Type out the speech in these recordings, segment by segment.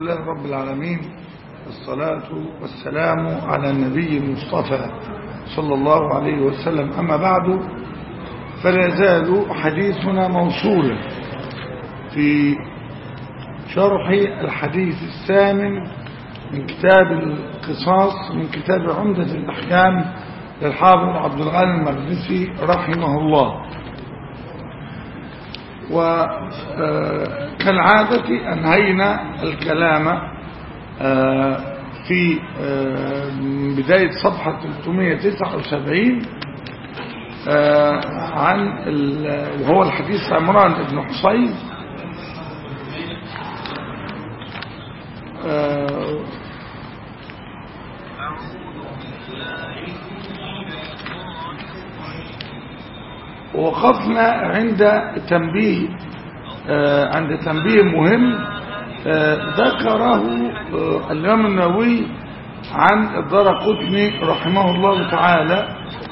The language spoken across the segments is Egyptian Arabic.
الله رب العالمين الصلاة والسلام على النبي المصطفى صلى الله عليه وسلم أما بعد فلا يزال حديثنا موصولا في شرح الحديث الثامن من كتاب القصاص من كتاب عمدة الأحكام للحافظ عبد الغني المقدسي رحمه الله وكالعادة أنهينا الكلام في بداية صفحة 379 عن وهو الحديث عمران بن حصين ووقفنا عند تنبيه آه عند تنبيه مهم آه ذكره آه الإمام النووي عن الدرقطني رحمه الله تعالى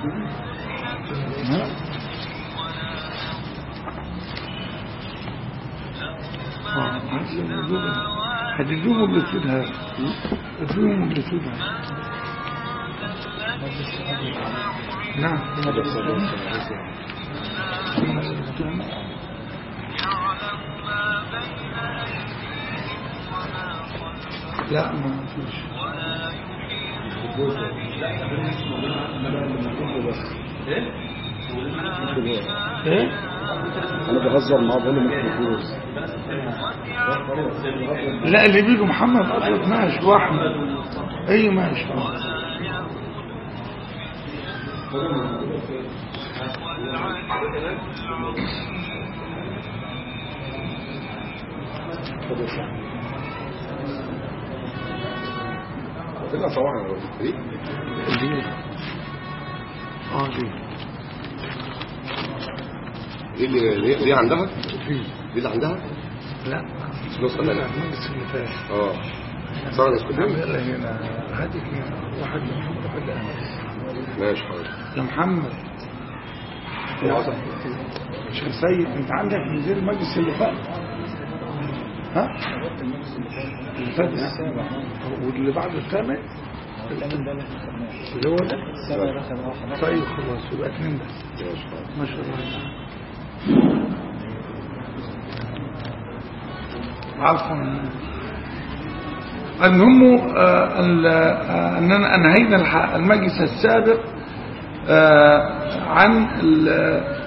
هتدوم اللي تفيدها هتدوم اللي تفيدها نعم لا ما فيش ايه انا بهزر معاه بقول له مش فلوس لا اللي بيجوا محمد ابيض ماشي واحمد اي ماشي طلع صواحي ايه دي اه دي ايه اللي دي- دي عندها في دي اللي عندها لا نسخه لا ثانيه المجلس اللي فات اه صار اسكت يلا هنا هاتك هنا واحد محمد واحد أنا. ماشي حاضر يا محمد يا شيخ سيد انت عندك مدير المجلس اللي فات ها اللي فات السابع واللي بعده الثامن اللي هو ده طيب خلاص يبقى اثنين بس ماشي حاضر ما شاء الله عفوا المهم آه، ال- آه، أننا أنهينا الح- المجلس السابق آه، عن ال-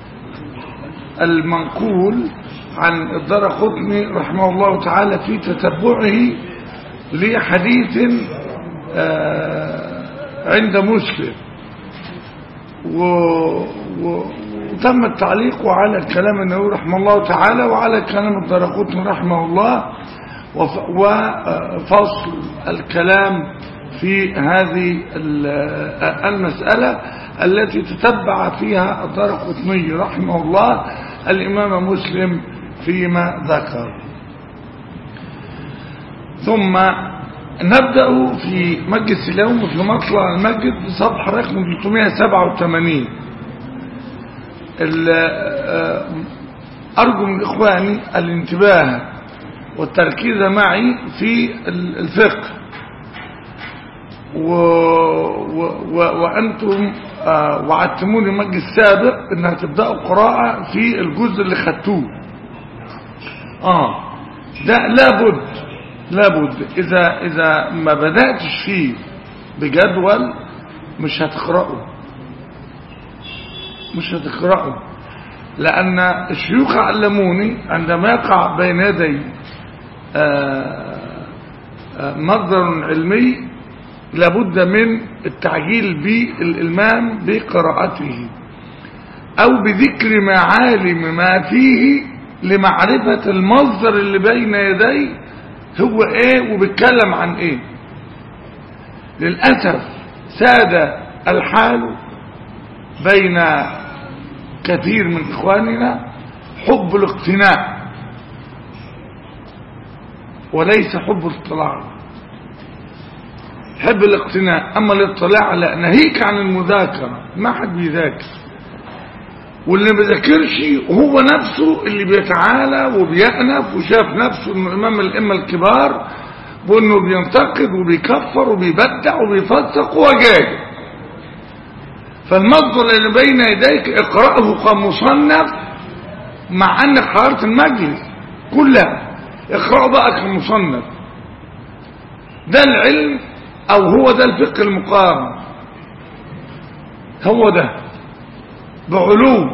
المنقول عن الدار قطني رحمه الله تعالى في تتبعه لحديث آه، عند مسلم و... و... وتم التعليق على كلام النووي رحمه الله تعالى وعلى كلام الدرقطني رحمه الله وف... وفصل الكلام في هذه ال- المسألة التي تتبع فيها الدرقطني رحمه الله الإمام مسلم فيما ذكر ثم نبدأ في مجلس اليوم في مطلع المسجد بصفحة رقم 387 ال- آه، أرجو من إخواني الانتباه والتركيز معي في ال- الفقه و... و... و... وأنتم آه، وعدتموني المجلس السابق أن هتبدأوا قراءة في الجزء اللي خدتوه آه ده لابد لابد إذا إذا ما بدأتش فيه بجدول مش هتقرأه مش هتقرأه لأن الشيوخ علموني عندما يقع بين يدي آه، آه، مصدر علمي لابد من التعجيل بالإلمام بقراءته أو بذكر معالم ما فيه لمعرفة المصدر اللي بين يديه هو ايه وبيتكلم عن ايه للأسف ساد الحال بين كثير من إخواننا حب الاقتناع وليس حب الاطلاع حب الاقتناع أما الاطلاع لا ناهيك عن المذاكرة ما حد بيذاكر واللي ما بيذاكرش هو نفسه اللي بيتعالى وبيأنف وشاف نفسه انه امام الائمه الكبار وانه بينتقد وبيكفر وبيبدع وبيفسق وجاهل فالمصدر اللي بين يديك اقرأه كمصنف مع انك حضرت المجلس كلها اقرأه بقى كمصنف ده العلم او هو ده الفقه المقارن هو ده بعلوم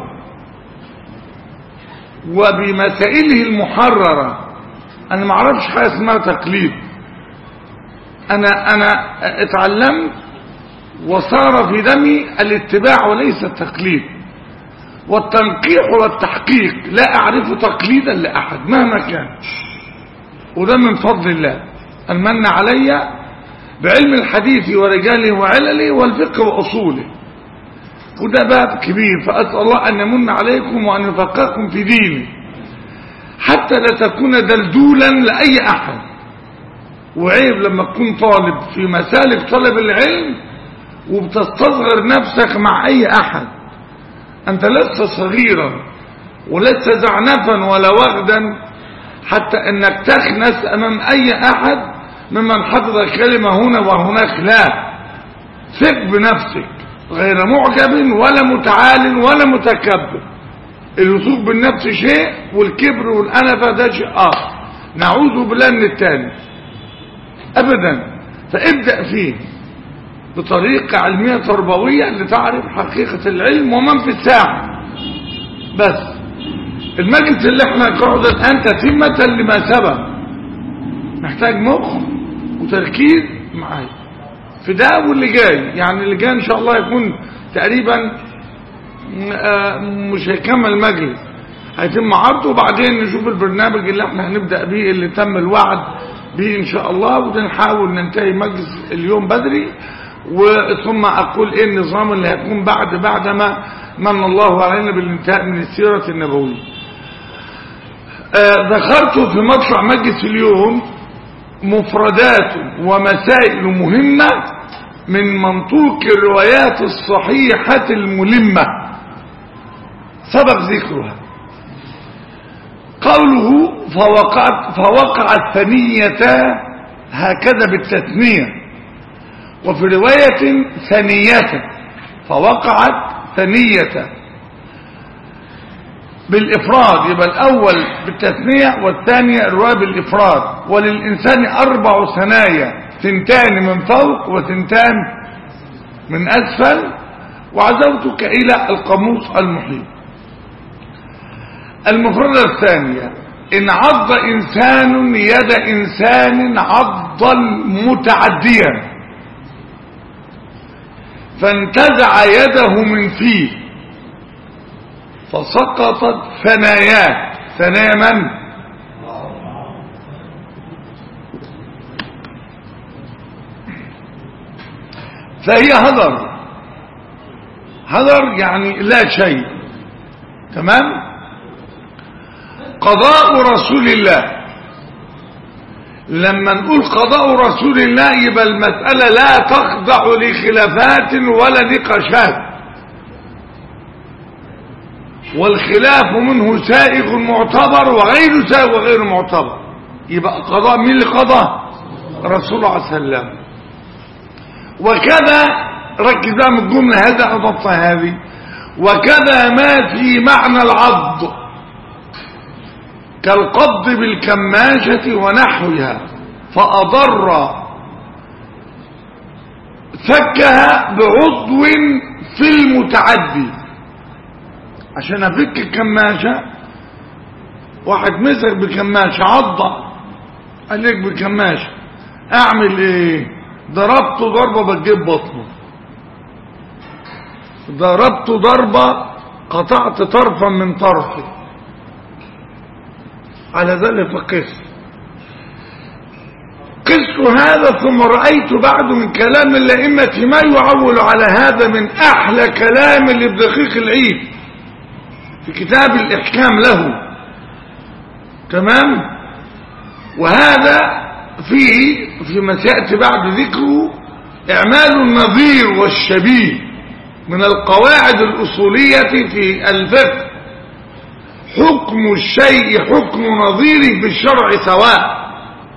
وبمسائله المحررة انا ما اعرفش حاجه اسمها تقليد انا انا اتعلمت وصار في دمي الاتباع وليس التقليد والتنقيح والتحقيق لا اعرف تقليدا لاحد مهما كان وده من فضل الله المن علي بعلم الحديث ورجاله وعلله والفقه واصوله وده باب كبير فأسأل الله أن يمن عليكم وأن يفقهكم في دينه حتى لا تكون دلدولا لأي أحد وعيب لما تكون طالب في مسالك طلب العلم وبتستصغر نفسك مع أي أحد أنت لست صغيرا ولست زعنفا ولا وغدا حتى أنك تخنس أمام أي أحد ممن حفظ كلمة هنا وهناك لا ثق بنفسك غير معجب ولا متعال ولا متكبر الوثوق بالنفس شيء والكبر والأنفة ده شيء آخر نعوذ بالله من التاني أبدا فابدأ فيه بطريقة علمية تربوية لتعرف حقيقة العلم ومن في الساعة بس المجلس اللي احنا قاعد الآن تتمة لما سبق محتاج مخ وتركيز معايا في ده واللي جاي يعني اللي جاي ان شاء الله يكون تقريبا مش هيكمل المجلس هيتم عرضه وبعدين نشوف البرنامج اللي احنا هنبدأ بيه اللي تم الوعد به ان شاء الله ونحاول ننتهي مجلس اليوم بدري وثم اقول ايه النظام اللي هيكون بعد بعد ما من الله علينا بالانتهاء من السيرة النبوية آه ذكرت في مطلع مجلس اليوم مفردات ومسائل مهمة من منطوق الروايات الصحيحة الملمة سبق ذكرها قوله فوقعت, فوقعت ثنية هكذا بالتثنية وفي رواية ثنية فوقعت ثنية بالإفراد يبقى الأول بالتثنية والثانية الرواية بالإفراد وللإنسان أربع ثنايا ثنتان من فوق وثنتان من أسفل وعزوتك إلى القاموس المحيط المفردة الثانية إن عض إنسان يد إنسان عضا متعديا فانتزع يده من فيه فسقطت ثناياه ثنايا من فهي هدر هدر يعني لا شيء تمام قضاء رسول الله لما نقول قضاء رسول الله يبقى المسألة لا تخضع لخلافات ولا نقاشات والخلاف منه سائغ معتبر وغير سائغ وغير معتبر يبقى قضاء مين اللي قضى رسول الله عليه وسلم وكذا ركز بقى من الجملة هذا أضبط هذه وكذا ما في معنى العض كالقبض بالكماشة ونحوها فأضر فكها بعضو في المتعدي عشان افك الكماشة واحد مسك بكماشة عضة عليك بكماشة اعمل ايه ضربته ضربة بتجيب بطنه ضربته ضربة قطعت طرفا من طرفه على ذلك فقس قست هذا ثم رأيت بعد من كلام الأئمة ما يعول على هذا من أحلى كلام للدقيق العيد في كتاب الإحكام له تمام وهذا فيه فيما سيأتي بعد ذكره إعمال النظير والشبيه من القواعد الأصولية في الفقه حكم الشيء حكم نظيره في الشرع سواء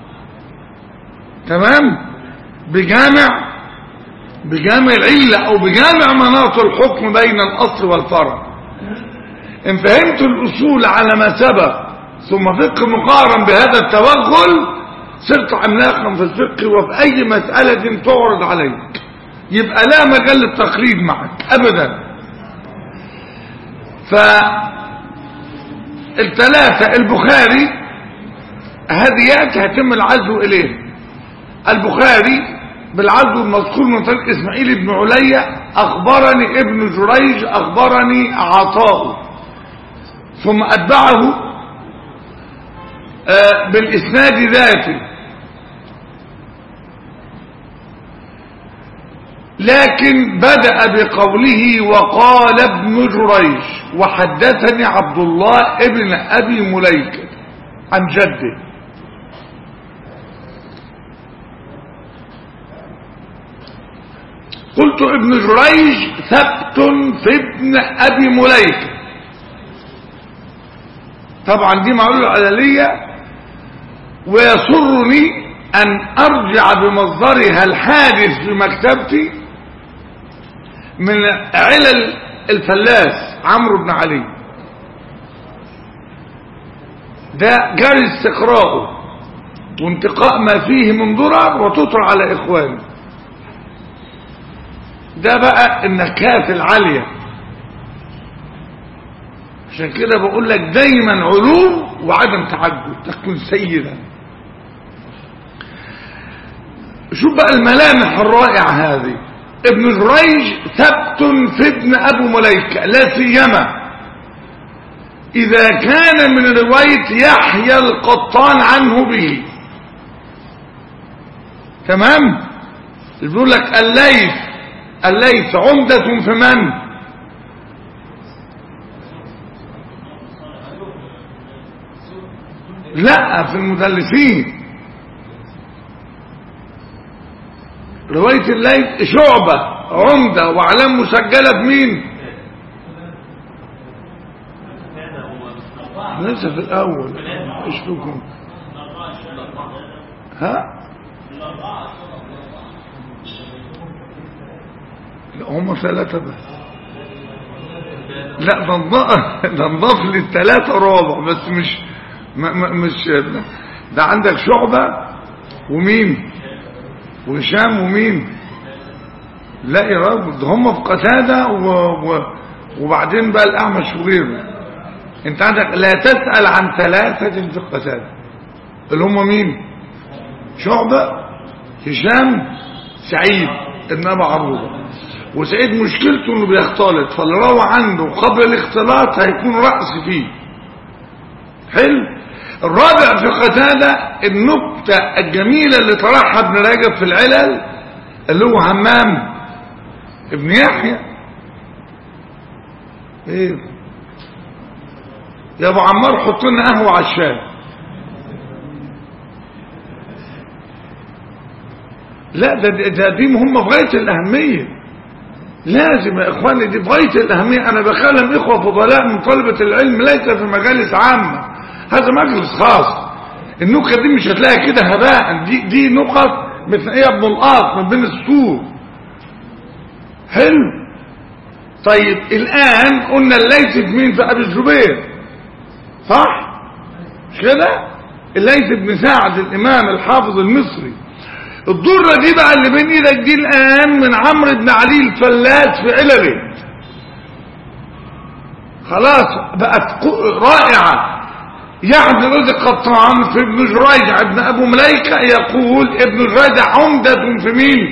تمام بجامع بجامع العلة او بجامع مناط الحكم بين الاصل والفرع ان فهمت الاصول على ما سبق ثم فقه مقارن بهذا التوغل صرت عملاقا في الفقه وفي اي مسألة تعرض عليك يبقى لا مجال للتقليد معك ابدا فالثلاثة البخاري هذه يأتي هيتم العزو اليه البخاري بالعزو المذكور من طريق اسماعيل بن عليا اخبرني ابن جريج اخبرني عطاء ثم اتبعه آه بالاسناد ذاته لكن بدأ بقوله وقال ابن جريج وحدثني عبد الله ابن ابي مليكه عن جده قلت ابن جريج ثبت في ابن ابي مليكه طبعا دي معلومه علليه ويسرني ان ارجع بمصدرها الحادث في مكتبتي من علل الفلاس عمرو بن علي ده جاري استقراءه وانتقاء ما فيه من ضرر وتطر على اخوانه ده بقى النكات العالية عشان كده بقول لك دايما علوم وعدم تعجب تكون سيدا شوف بقى الملامح الرائعة هذه ابن جريج ثبت في ابن ابو مليكة لا سيما اذا كان من رواية يحيى القطان عنه به تمام بيقول لك الليث الليث عمدة في من لا في المدلسين رواية الليث شعبة عمدة وعلام مسجلة بمين لسه في الاول ايش فيكم ها لا هم ثلاثة بس لا ده انضاف ده انضاف للثلاثة رابع بس مش ما ما مش ده عندك شعبة ومين وهشام ومين لا يا راجل ده هم في قتادة و... و... وبعدين بقى الأعمش وغيره انت عندك لا تسأل عن ثلاثة في قتادة اللي هم مين شعبة هشام سعيد ابن أبا عروبة وسعيد مشكلته انه بيختلط فاللي روى عنده قبل الاختلاط هيكون رأس فيه حلو الرابع في قتادة النكتة الجميلة اللي طرحها ابن رجب في العلل اللي هو همام ابن يحيى ايه يا ابو عمار حط لنا قهوه على الشاي لا ده, ده دي مهمه في غايه الاهميه لازم يا اخواني دي في غايه الاهميه انا بكلم اخوه فضلاء من طلبه العلم ليس في مجالس عامه هذا مجلس خاص النكت دي مش هتلاقيها كده هباء دي دي نقط مثل ايه ابن القاط من بين السطور حلو طيب الان قلنا الليث بن في ابي الزبير صح مش كده الليث بن سعد الامام الحافظ المصري الضرة دي بقى اللي بين ايدك دي الان من عمرو بن علي الفلاس في علله خلاص بقت رائعة يعني رزق قطان في ابن جريج ابن ابو مليكة يقول ابن جريج عمدة في مين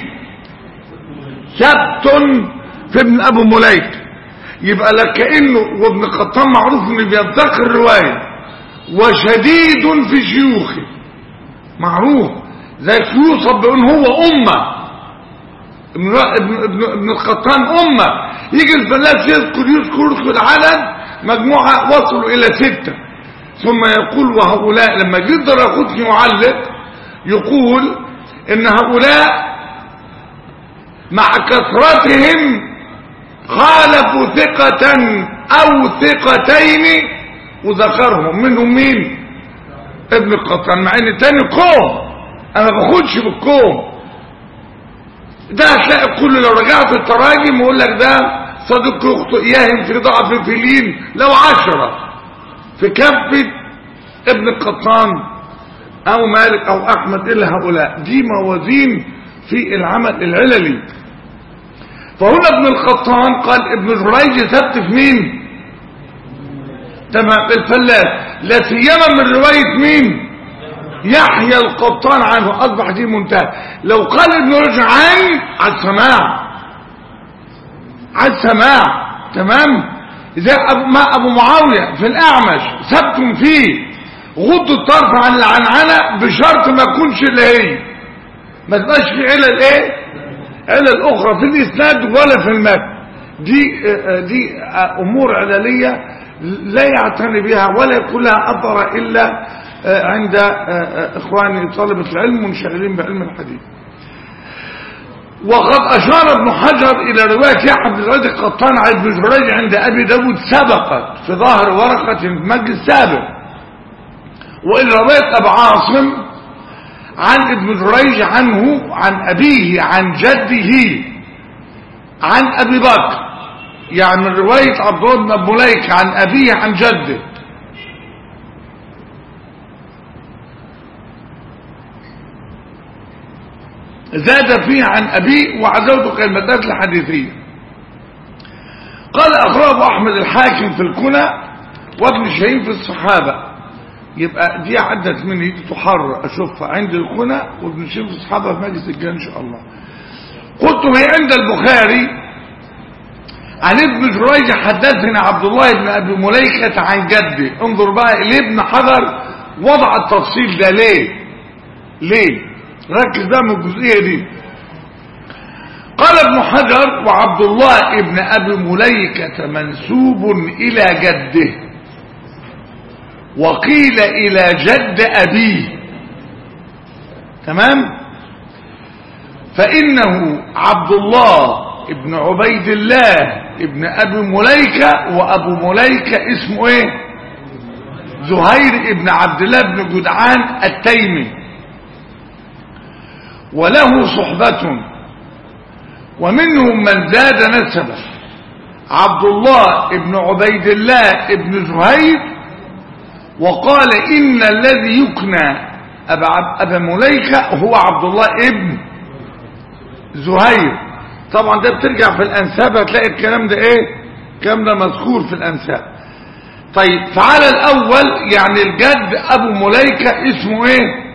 سبت في ابن ابو مليكة يبقى لك كأنه وابن قطان معروف انه بينتقي الرواية وشديد في شيوخه معروف زي يوصف بان هو امة ابن, ابن, ابن, ابن القطان امة يجي الفلاس يذكر يذكر يذكر العدد مجموعة وصلوا الى ستة ثم يقول وهؤلاء لما يقدر ياخدني يعلق يقول ان هؤلاء مع كثرتهم خالفوا ثقة او ثقتين وذكرهم منهم مين ابن القطان مع ان التاني قوم انا ما باخدش بالقوم ده هتلاقي كل لو رجعت التراجم يقول لك ده صديق يخطئ يهم في ضعف في لين لو عشرة في كفة ابن القطان او مالك او احمد الا هؤلاء دي موازين في العمل العللي فهنا ابن القطان قال ابن جريج ثبت في مين تمام الفلاس لا سيما من رواية مين يحيى القطان عنه اصبح دي منتهى لو قال ابن رجع عن على السماع على السماع تمام زي أبو, ما ابو معاوية في الاعمش ثبت فيه غض الطرف عن العنعنة بشرط ما يكونش اللي هي ما تبقاش في علل ايه علل اخرى في الاسناد ولا في المتن دي دي امور علليه لا يعتني بها ولا يكون لها اثر الا عند اخواني طلبه العلم منشغلين بعلم الحديث وقد اشار ابن حجر الى روايه يحيى بن زيد القطان عن ابن جريج عند ابي داود سبقت في ظاهر ورقه في مجلس سابق والى روايه ابو عاصم عن ابن جريج عنه عن أبيه عن جده عن أبي بكر يعني من رواية عبد الله بن أبو مليك عن أبيه عن جده زاد فيه عن أبيه وعزوته كلمتات الحديثية قال أخرجه أحمد الحاكم في الكنى وابن شهيم في الصحابة يبقى دي عدت مني دي تحر اشوفها عند الكنى وابن شيخ اصحابها في مجلس الجنة ان شاء الله قلت هي عند البخاري عن ابن جريج حدثنا عبد الله بن ابي مليكة عن جده انظر بقى لابن حجر وضع التفصيل ده ليه ليه ركز بقى من الجزئيه دي قال ابن حجر وعبد الله ابن ابي مليكة منسوب الى جده وقيل الى جد ابيه تمام فانه عبد الله ابن عبيد الله ابن ابي مليكة وابو مليكة اسمه ايه زهير ابن عبد الله بن جدعان التيمي وله صحبة ومنهم من زاد نسبه عبد الله ابن عبيد الله ابن زهير وقال إن الذي يكنى أبا, أبا مليكة هو عبد الله ابن زهير طبعا ده بترجع في الأنساب هتلاقي الكلام ده ايه الكلام ده مذكور في الأنساب طيب فعلى الأول يعني الجد أبو مليكة اسمه ايه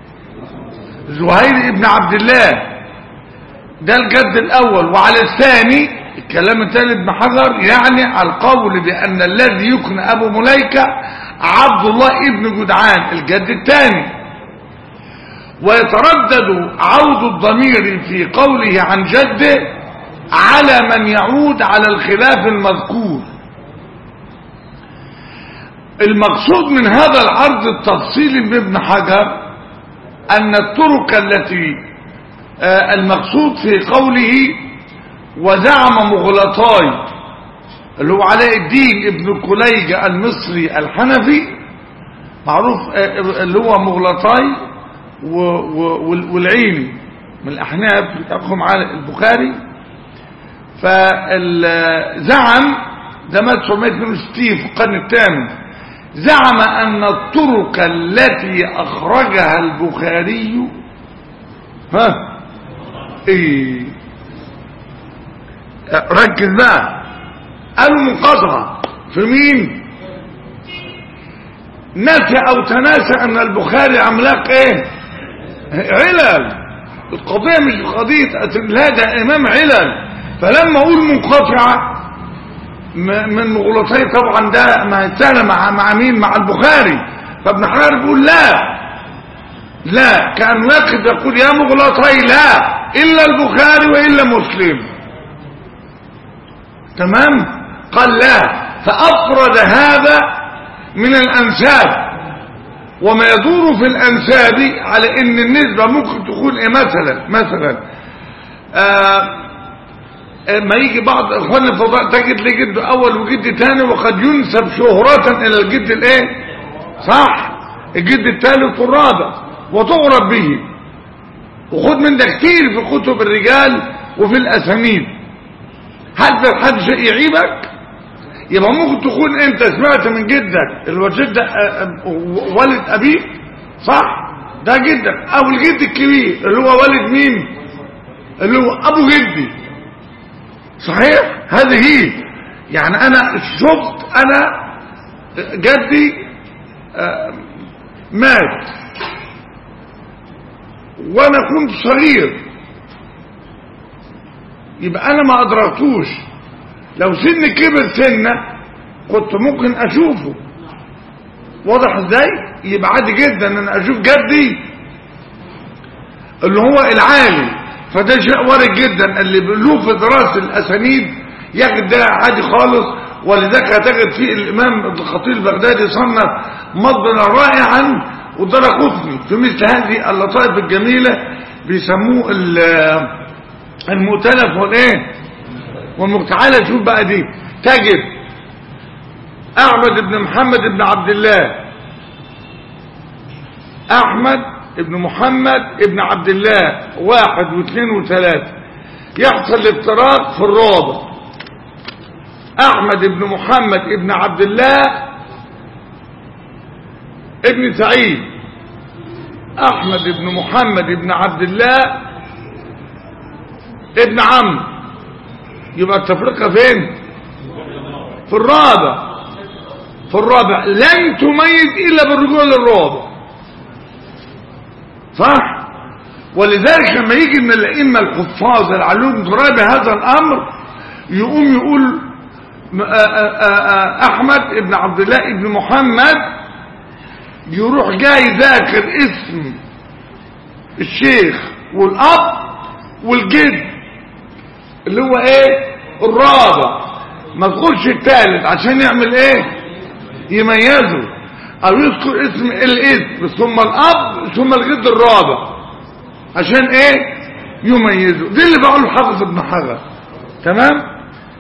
زهير ابن عبد الله ده الجد الأول وعلى الثاني الكلام الثاني ابن حجر يعني على القول بأن الذي يكن أبو مليكة عبد الله ابن جدعان الجد الثاني ويتردد عود الضمير في قوله عن جده على من يعود على الخلاف المذكور المقصود من هذا العرض التفصيلي من ابن حجر أن الطرق التي المقصود في قوله وزعم مغلطاي اللي هو علاء الدين ابن كليجة المصري الحنفي معروف اللي هو مغلطاي والعيني من الأحناف بتاعهم على البخاري فزعم ده مات 962 في القرن الثامن زعم أن الطرق التي أخرجها البخاري ها ايه ركز بقى المنقطعة في مين نسى او تناسى ان البخاري عملاق ايه علل القضية مش قضية لا ده امام علل فلما اقول منقطعة من مغلطي طبعا ده ما يتسال مع مع مين مع البخاري فابن حجر بيقول لا لا كان يقف يقول يا مغلطي لا الا البخاري والا مسلم تمام قال لا فافرد هذا من الانساب وما يدور في الانساب على ان النسبة ممكن تكون ايه مثلا مثلا آه آه، ما يجي بعض اخوان الفضاء تجد لي جد اول وجد تاني وقد ينسب شهرة الى الجد الايه صح الجد الثالث والرابع وتعرف به وخد من ده كتير في كتب الرجال وفي الاسانيد هل في حد شيء يعيبك يبقى ممكن تكون انت سمعت من جدك اللي هو جد والد ابيك صح ده جدك او الجد الكبير اللي هو والد مين اللي هو ابو جدي صحيح هذه هي يعني انا شفت انا جدي آه، مات وانا كنت صغير يبقى انا ما ادركتوش لو سن كبر سنه كنت ممكن اشوفه واضح ازاي يبقى عادي جدا ان انا اشوف جدي اللي هو العالي فده شيء وارد جدا اللي له في دراسه الاسانيد ياخد ده عادي خالص ولذلك هتجد فيه الامام الخطيب البغدادي صنف مضنا رائعا ودرى قطني في مثل هذه اللطائف الجميله بيسموه ال- المؤتلف والايه والمتعالى شوف بقى دي تجد احمد بن محمد بن عبد الله احمد بن محمد بن عبد الله واحد واثنين وثلاثة يحصل الافتراق في الرابع احمد بن محمد بن عبد الله ابن سعيد احمد بن محمد بن عبد الله ابن عم يبقى التفرقة فين في الرابع في الرابع لن تميز الا بالرجوع للرابع صح ولذلك لما يجي من الائمه الحفاظ العلوم ترابي هذا الامر يقوم يقول م- آ- آ- آ- آ- احمد ابن عبد الله ابن محمد يروح جاي ذاكر اسم الشيخ والاب والجد اللي هو ايه الرابع ما تقولش الثالث عشان يعمل ايه يميزه او يذكر اسم الاسم ثم الاب ثم الجد الرابع عشان ايه يميزه دي اللي بقوله حافظ ابن حجر تمام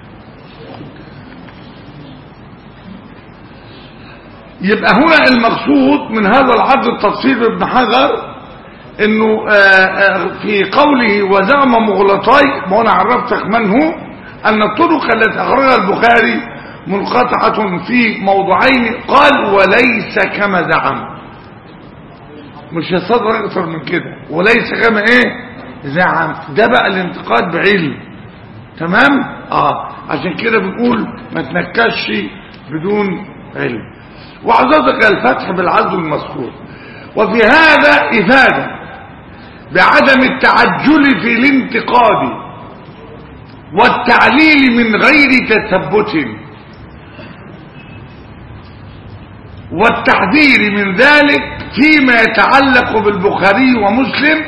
يبقى هنا المقصود من هذا العرض التفصيل ابن حجر انه آه، آه، في قوله وزعم مغلطاي ما انا عرفتك من هو ان الطرق التي اخرجها البخاري منقطعة في موضعين قال وليس كما زعم مش هيصدر اكتر من كده وليس كما ايه زعم ده بقى الانتقاد بعلم تمام اه عشان كده بنقول ما تنكشش بدون علم وعظتك الفتح بالعدل المذكور وفي هذا إفادة بعدم التعجل في الانتقاد والتعليل من غير تثبت والتحذير من ذلك فيما يتعلق بالبخاري ومسلم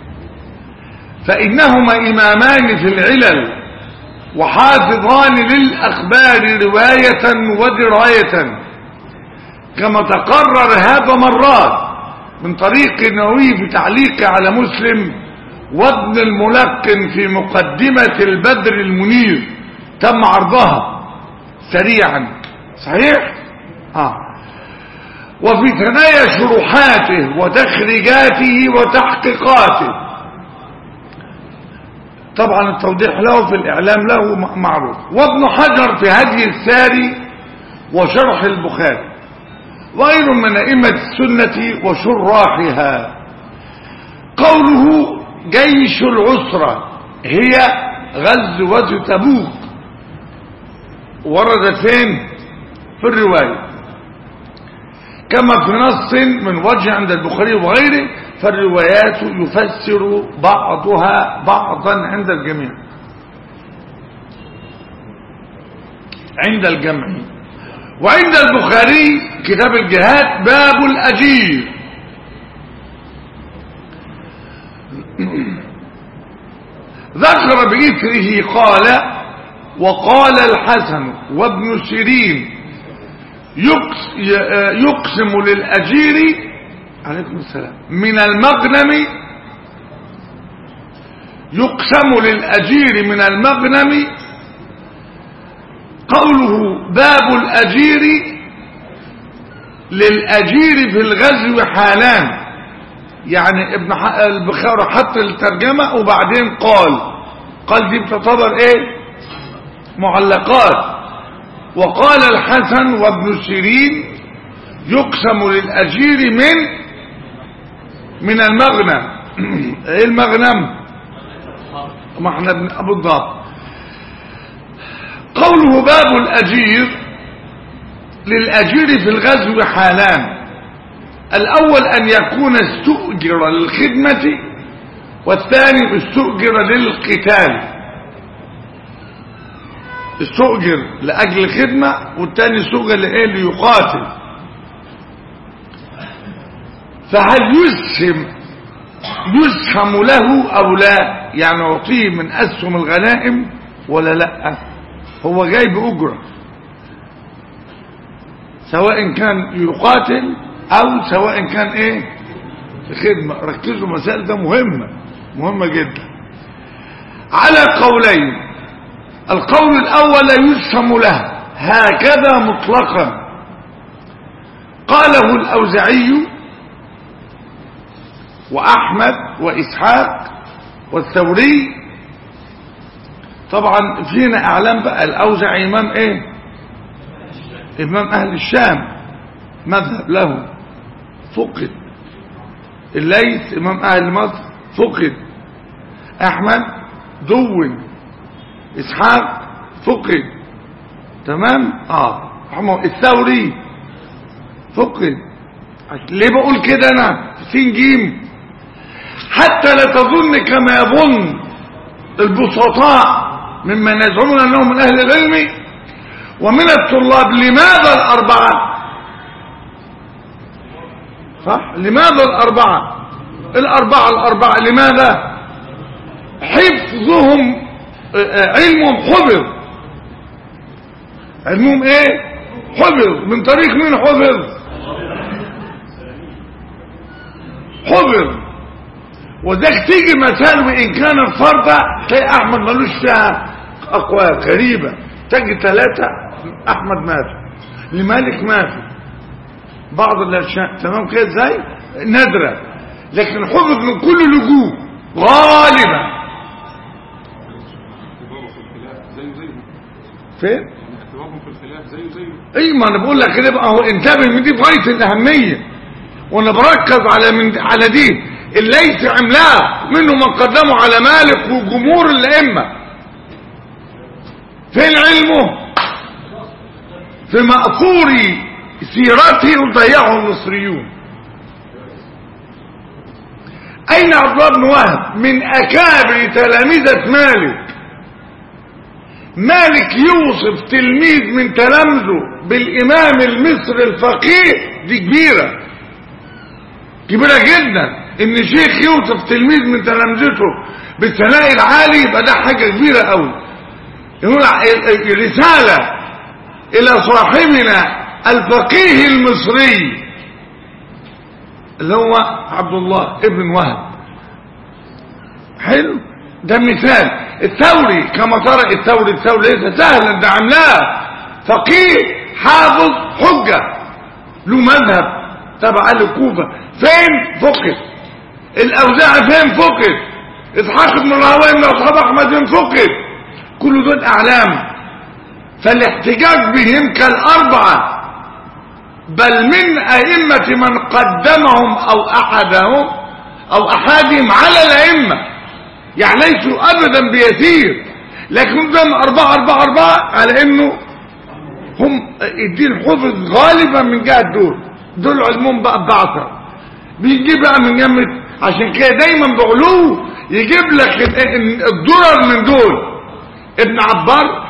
فإنهما إمامان في العلل وحافظان للأخبار رواية ودراية كما تقرر هذا مرات من طريق النووي في تعليقه على مسلم وابن الملقن في مقدمة البدر المنير تم عرضها سريعا صحيح؟ آه. وفي ثنايا شروحاته وتخريجاته وتحقيقاته طبعا التوضيح له في الإعلام له معروف وابن حجر في هدي الساري وشرح البخاري غير من أئمة السنة وشراحها قوله جيش العسرة هي غزوة تبوك وردت فين في الرواية كما في نص من وجه عند البخاري وغيره فالروايات يفسر بعضها بعضا عند الجميع عند الجمع وعند البخاري كتاب الجهاد باب الأجير ذكر بإثره قال وقال الحسن وابن سيرين يقس- ي- يقسم للأجير عليكم السلام من المغنم يقسم للأجير من المغنم قوله باب الأجير للأجير في الغزو حالان يعني ابن ح- البخاري حط الترجمة وبعدين قال قال دي بتعتبر ايه معلقات وقال الحسن وابن سيرين يقسم للأجير من من المغنم ايه المغنم ما احنا ابن ابو الضبط قوله باب الأجير للأجير في الغزو حالان الأول أن يكون استؤجر للخدمة والثاني استؤجر للقتال استؤجر لأجل الخدمة والثاني استؤجر لإيه ليقاتل فهل يسهم يسهم له أو لا يعني يعطيه من أسهم الغنائم ولا لا هو جاي بأجرة سواء كان يقاتل أو سواء كان إيه في خدمة ركزوا مسائل ده مهمة مهمة جدا على قولين القول الأول لا يسهم له هكذا مطلقا قاله الأوزعي وأحمد وإسحاق والثوري طبعا فينا اعلام بقى الاوزع امام ايه امام اهل الشام مذهب له فقد الليث امام اهل مصر فقد احمد دون اسحاق فقد تمام اه احمد الثوري فقد ليه بقول كده انا سين جيم حتى لا تظن كما يظن البسطاء ممن يزعمون انهم من اهل العلم ومن الطلاب لماذا الاربعه صح لماذا الاربعه الاربعه الاربعه لماذا حفظهم علمهم حفظ علمهم ايه حفظ من طريق مين حفظ حفظ وذاك تيجي مسائل وإن كان الفرد تلاقي أحمد ملوش فيها أقوال غريبة تجي ثلاثة أحمد مات لمالك مات بعض الأشياء تمام كده ازاي نادرة لكن حفظ من كل لجوء غالبا فين؟ اختلافهم في الخلاف زيه زيه اي ما انا بقول لك كده بقى هو انتبه من دي في غايه الاهميه وانا بركز على من على دي الليث عملاق منه من قدمه على مالك وجمهور الائمه فين علمه في مأثور سيرته ضيعه المصريون اين عبد الله بن وهب من اكابر تلامذه مالك مالك يوصف تلميذ من تلامذه بالامام المصري الفقيه دي كبيره كبيره جدا ان شيخ يوصف تلميذ من تلامذته بالثناء العالي يبقى ده حاجه كبيره قوي يقول رساله الى صاحبنا الفقيه المصري اللي هو عبد الله ابن وهب حلو ده مثال الثوري كما ترى الثوري الثوري ليس سهلا ده عملاق فقيه حافظ حجة له مذهب تبع اهل الكوفة فين فقه الاوزاعي فين فقه اسحاق بن راهويه من اصحاب احمد فين فقه كل دول اعلام فالاحتجاج بهم كالاربعه بل من ائمه من قدمهم او احدهم او احدهم على الائمه يعني ليسوا ابدا بيسير لكن دول اربعة اربعة اربعة على انه هم الدين حفظ غالبا من جهة دول دول علمهم بقى بعثر بيجي بقى من جمة عشان كده دايما بعلوه يجيب لك الدرر من دول ابن عبار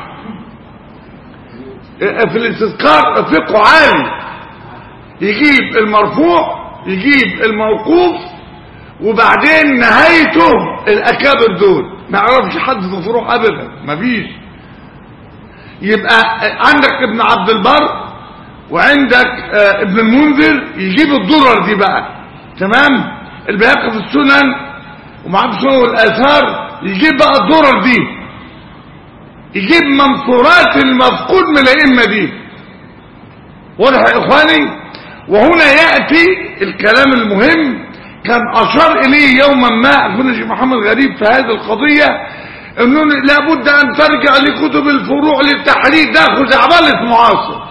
في الاستذكار فقه عالي يجيب المرفوع يجيب الموقوف وبعدين نهايته الاكابر دول ما يعرفش حد في فروع ابدا مفيش يبقى عندك ابن عبد البر وعندك آه ابن المنذر يجيب الضرر دي بقى تمام البياقي في السنن ومعاه في سنن الاثار يجيب بقى الدرر دي يجيب منصورات المفقود من الائمه دي واضح يا اخواني وهنا ياتي الكلام المهم كان اشار اليه يوما ما اخونا الشيخ محمد غريب في هذه القضيه انه لابد ان ترجع لكتب الفروع للتحرير ده خزعبلة معاصر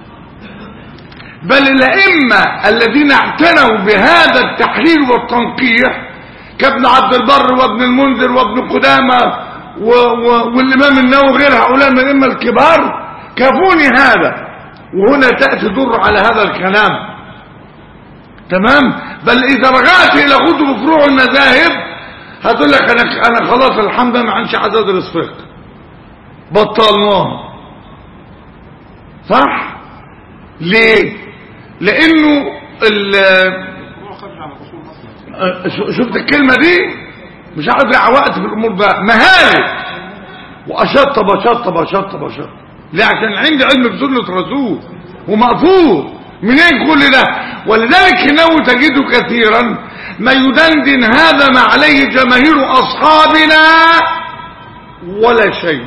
بل الائمه الذين اعتنوا بهذا التحرير والتنقيح كابن عبد البر وابن المنذر وابن قدامه و و والامام النووي وغير هؤلاء من الائمه الكبار كفوني هذا وهنا تاتي در على هذا الكلام تمام بل اذا رجعت الى كتب فروع المذاهب هتقول لك انا انا خلاص الحمد لله ما عنديش عايز ادرس فقه بطلناه صح ليه لانه ال هو خرج عن الاصول اصلا ش- شفت الكلمه دي مش عايز اضيع وقت في الامور ده مهاري واشطب اشطب اشطب اشطب ليه عشان عندي علم بسنه رسول ومقفول منين كل ده ولذلك انه تجد كثيرا ما يدندن هذا ما عليه جماهير اصحابنا ولا شيء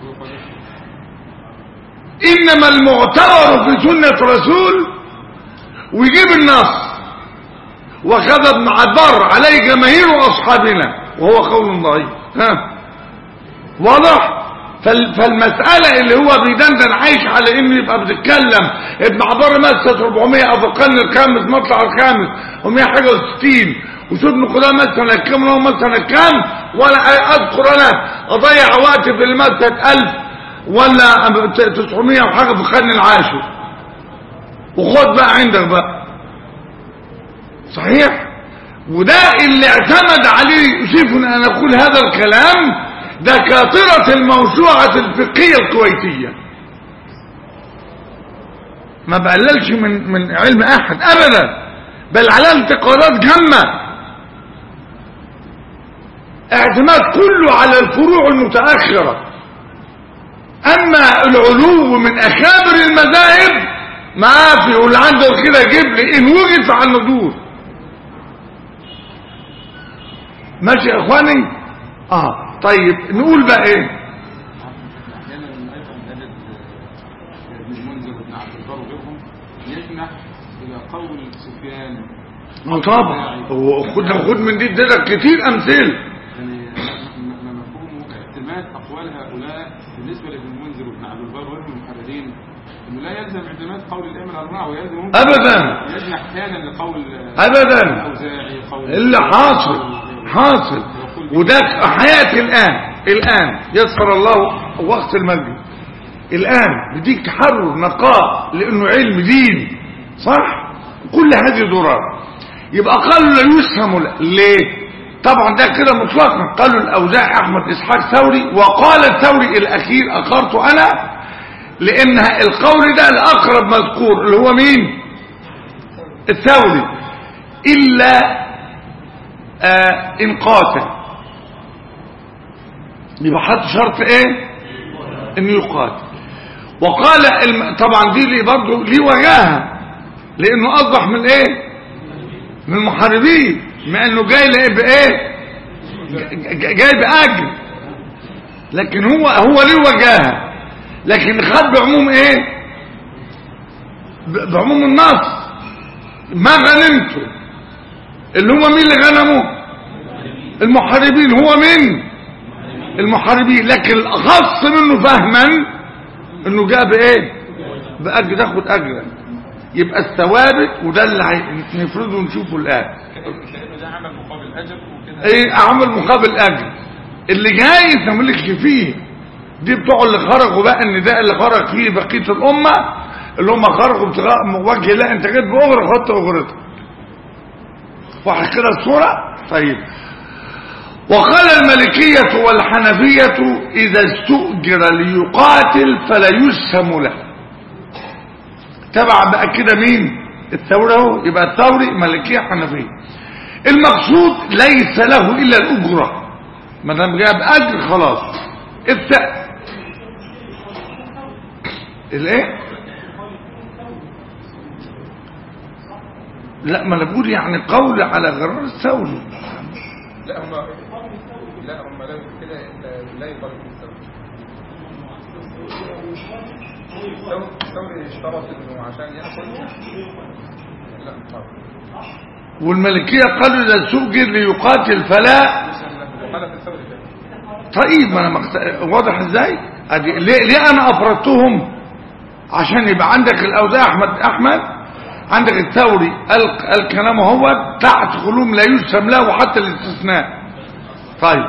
انما المعتبر في سنه رسول ويجيب النص وكذا ابن عبار عليه جماهير اصحابنا وهو قول ضعيف ها واضح فال- فالمسألة اللي هو بيدندن عايش على انه يبقى بتتكلم ابن عبار مسة 400 او في القرن الخامس مطلع الخامس و100 حاجة و60 وشوف ابن قدامى مثلا كام هو مثلا كام ولا اذكر انا اضيع وقت في المسة 1000 ولا 900 وحاجة في القرن العاشر وخد بقى عندك بقى صحيح وده اللي اعتمد عليه يوسفنا ان اقول هذا الكلام دكاترة الموسوعة الفقهية الكويتية ما بقللش من من علم احد ابدا بل على انتقادات جمة اعتماد كله على الفروع المتأخرة اما العلو من اكابر المذاهب ما في واللي عنده كده يجيب لي ان وجد فعلى النضور ماشي يا اخواني اه طيب نقول بقى ايه احيانا ايضا نجد ابن المنذر وابن عبد البر وغيرهم يجنح الى قول سفيان ما طبعا هو خد خد من دي اديتك كتير امثله يعني م- م- مفهوم اعتماد اقوال هؤلاء بالنسبه لابن المنذر وابن عبد البر وغيرهم من المحررين انه لا يلزم اعتماد قول الائمه الاربعه ويلزم ممكن أبداً. يجنح احيانا لقول أبداً. الاوزاعي قول اللي حاصل حاصل وده حياتي الآن الآن يسر الله وقت المجد الآن بديك تحرر نقاء لأنه علم دين صح كل هذه ضرار يبقى قالوا لا يسهم له. ليه طبعا ده كده مطلقا قالوا الأوزاعي أحمد إسحاق ثوري وقال الثوري الأخير أقرت أنا لأن القول ده الأقرب مذكور اللي هو مين الثوري إلا آه إن قاتل يبقى حط شرط ايه انه يقاتل وقال الم... طبعا دي لي برضه ليه وجاهه لانه اصبح من ايه من المحاربين مع انه جاي لإيه بايه ج- ج- جاي باجر لكن هو هو ليه وجاهه لكن خد بعموم ايه ب- بعموم النص ما غنمته اللي هم مين اللي غنموا المحاربين هو مين المحاربين لكن الاخص منه فهما انه جاء بايه باجر تاخد اجرا يبقى الثوابت وده اللي هي- نفرضه ونشوفه الان كأنه ده عمل مقابل اجر وكده ايه اعمل مقابل اجر اللي جاي انت مالكش فيه دي بتوع اللي خرجوا بقى النداء اللي خرج فيه بقيه الامه اللي هم خرجوا ابتغاء وجه الله انت جيت باجره خدت اجرتك واحد كده الصوره طيب وقال الملكية والحنفية إذا استؤجر ليقاتل فلا يسهم له تبع بقى كده مين الثورة اهو يبقى الثوري ملكية حنفية المقصود ليس له إلا الأجرة ما دام جاب أجر خلاص الت... الايه لا ما انا بقول يعني قول على غرار الثوري لا هم لا هم لا كده لا يطالب بالثوري الثوري اشترط انه عشان ياخد لا طبعا والملكية قالوا إذا سجل ليقاتل فلا وقال في الثوري ده طيب ما انا مقت... واضح ازاي أدي... ليه... ليه انا افردتهم عشان يبقى عندك الاوزاع احمد احمد عندك الثوري ال... الكلام هو تحت خلوم لا يسلم له حتى الاستثناء طيب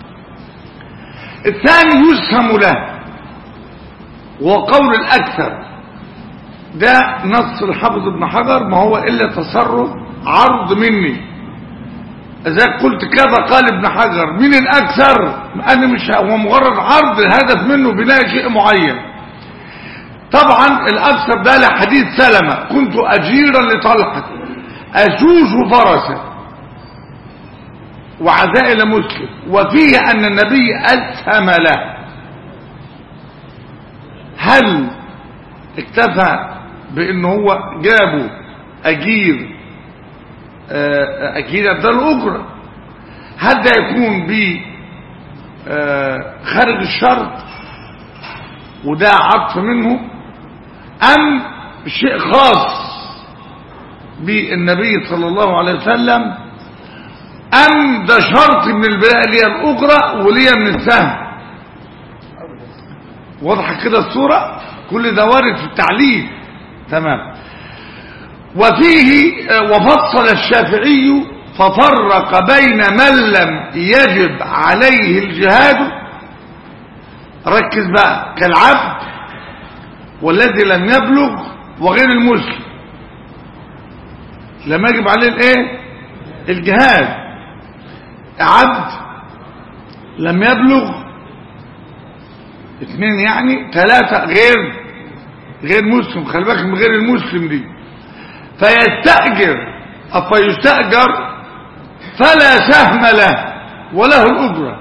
الثاني يسهم له وقول الاكثر ده نص الحافظ ابن حجر ما هو الا تصرف عرض مني إذا قلت كذا قال ابن حجر مين الأكثر أنا مش هو مجرد عرض الهدف منه بناء شيء معين طبعا الأكثر ده لحديث سلمة كنت أجيرا لطلحة أجوز فرسه وعزائل مسلم وفيه أن النبي أسهم له هل اكتفى بأن هو جابه أجير أكيد ده الأجرة هل ده يكون ب خارج الشرط وده عطف منه أم شيء خاص بالنبي صلى الله عليه وسلم أم ده شرط من البلاء ليا الأجرة وليا من السهم واضحة كده الصورة كل ده وارد في التعليل تمام وفيه وفصل الشافعي ففرق بين من لم يجب عليه الجهاد ركز بقى كالعبد والذي لم يبلغ وغير المسلم لم يجب عليه الايه الجهاد عبد لم يبلغ اثنين يعني ثلاثة غير غير مسلم خلي بالك من غير المسلم دي فيستأجر أو فيستأجر فلا سهم له وله الأجرة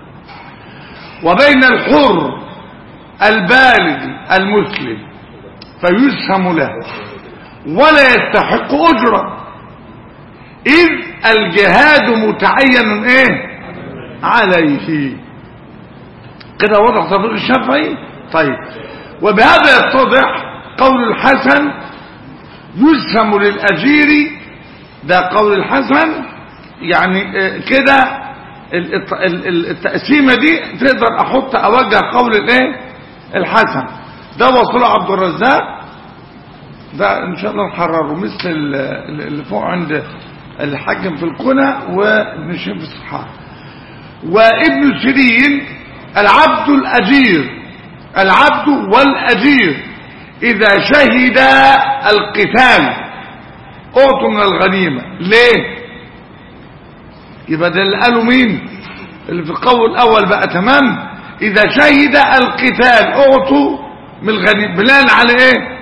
وبين الحر البالغ المسلم فيسهم له ولا يستحق أجرة إذ الجهاد متعين إيه عليه كده وضح تطبيق الشافعي طيب وبهذا يتضح قول الحسن يسهم للأجير ده قول الحسن يعني كده التقسيمة دي تقدر احط اوجه قول الايه الحسن ده وصله عبد الرزاق ده ان شاء الله نحرره مثل اللي فوق عند الحاكم في الكنى وابن شيخ في الصحاح وابن سيرين العبد الاجير العبد والاجير اذا شهد القتال اعطوا من الغنيمة ليه يبقى ده اللي قالوا مين اللي في القول الاول بقى تمام اذا شهد القتال اعطوا من الغنيمة بناء على ايه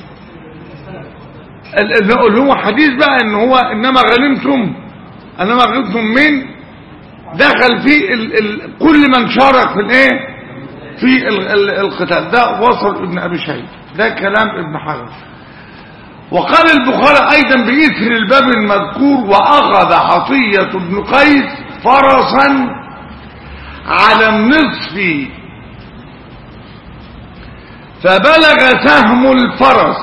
اللي هو حديث بقى ان هو انما غنمتم انما غنمتم من دخل في ال ال كل من شارك في الايه في ال ال القتال ده وصل ابن ابي شيبه ده كلام ابن حجر وقال البخاري ايضا بإثر الباب المذكور واخذ عطية بن قيس فرسا على النصف فبلغ سهم الفرس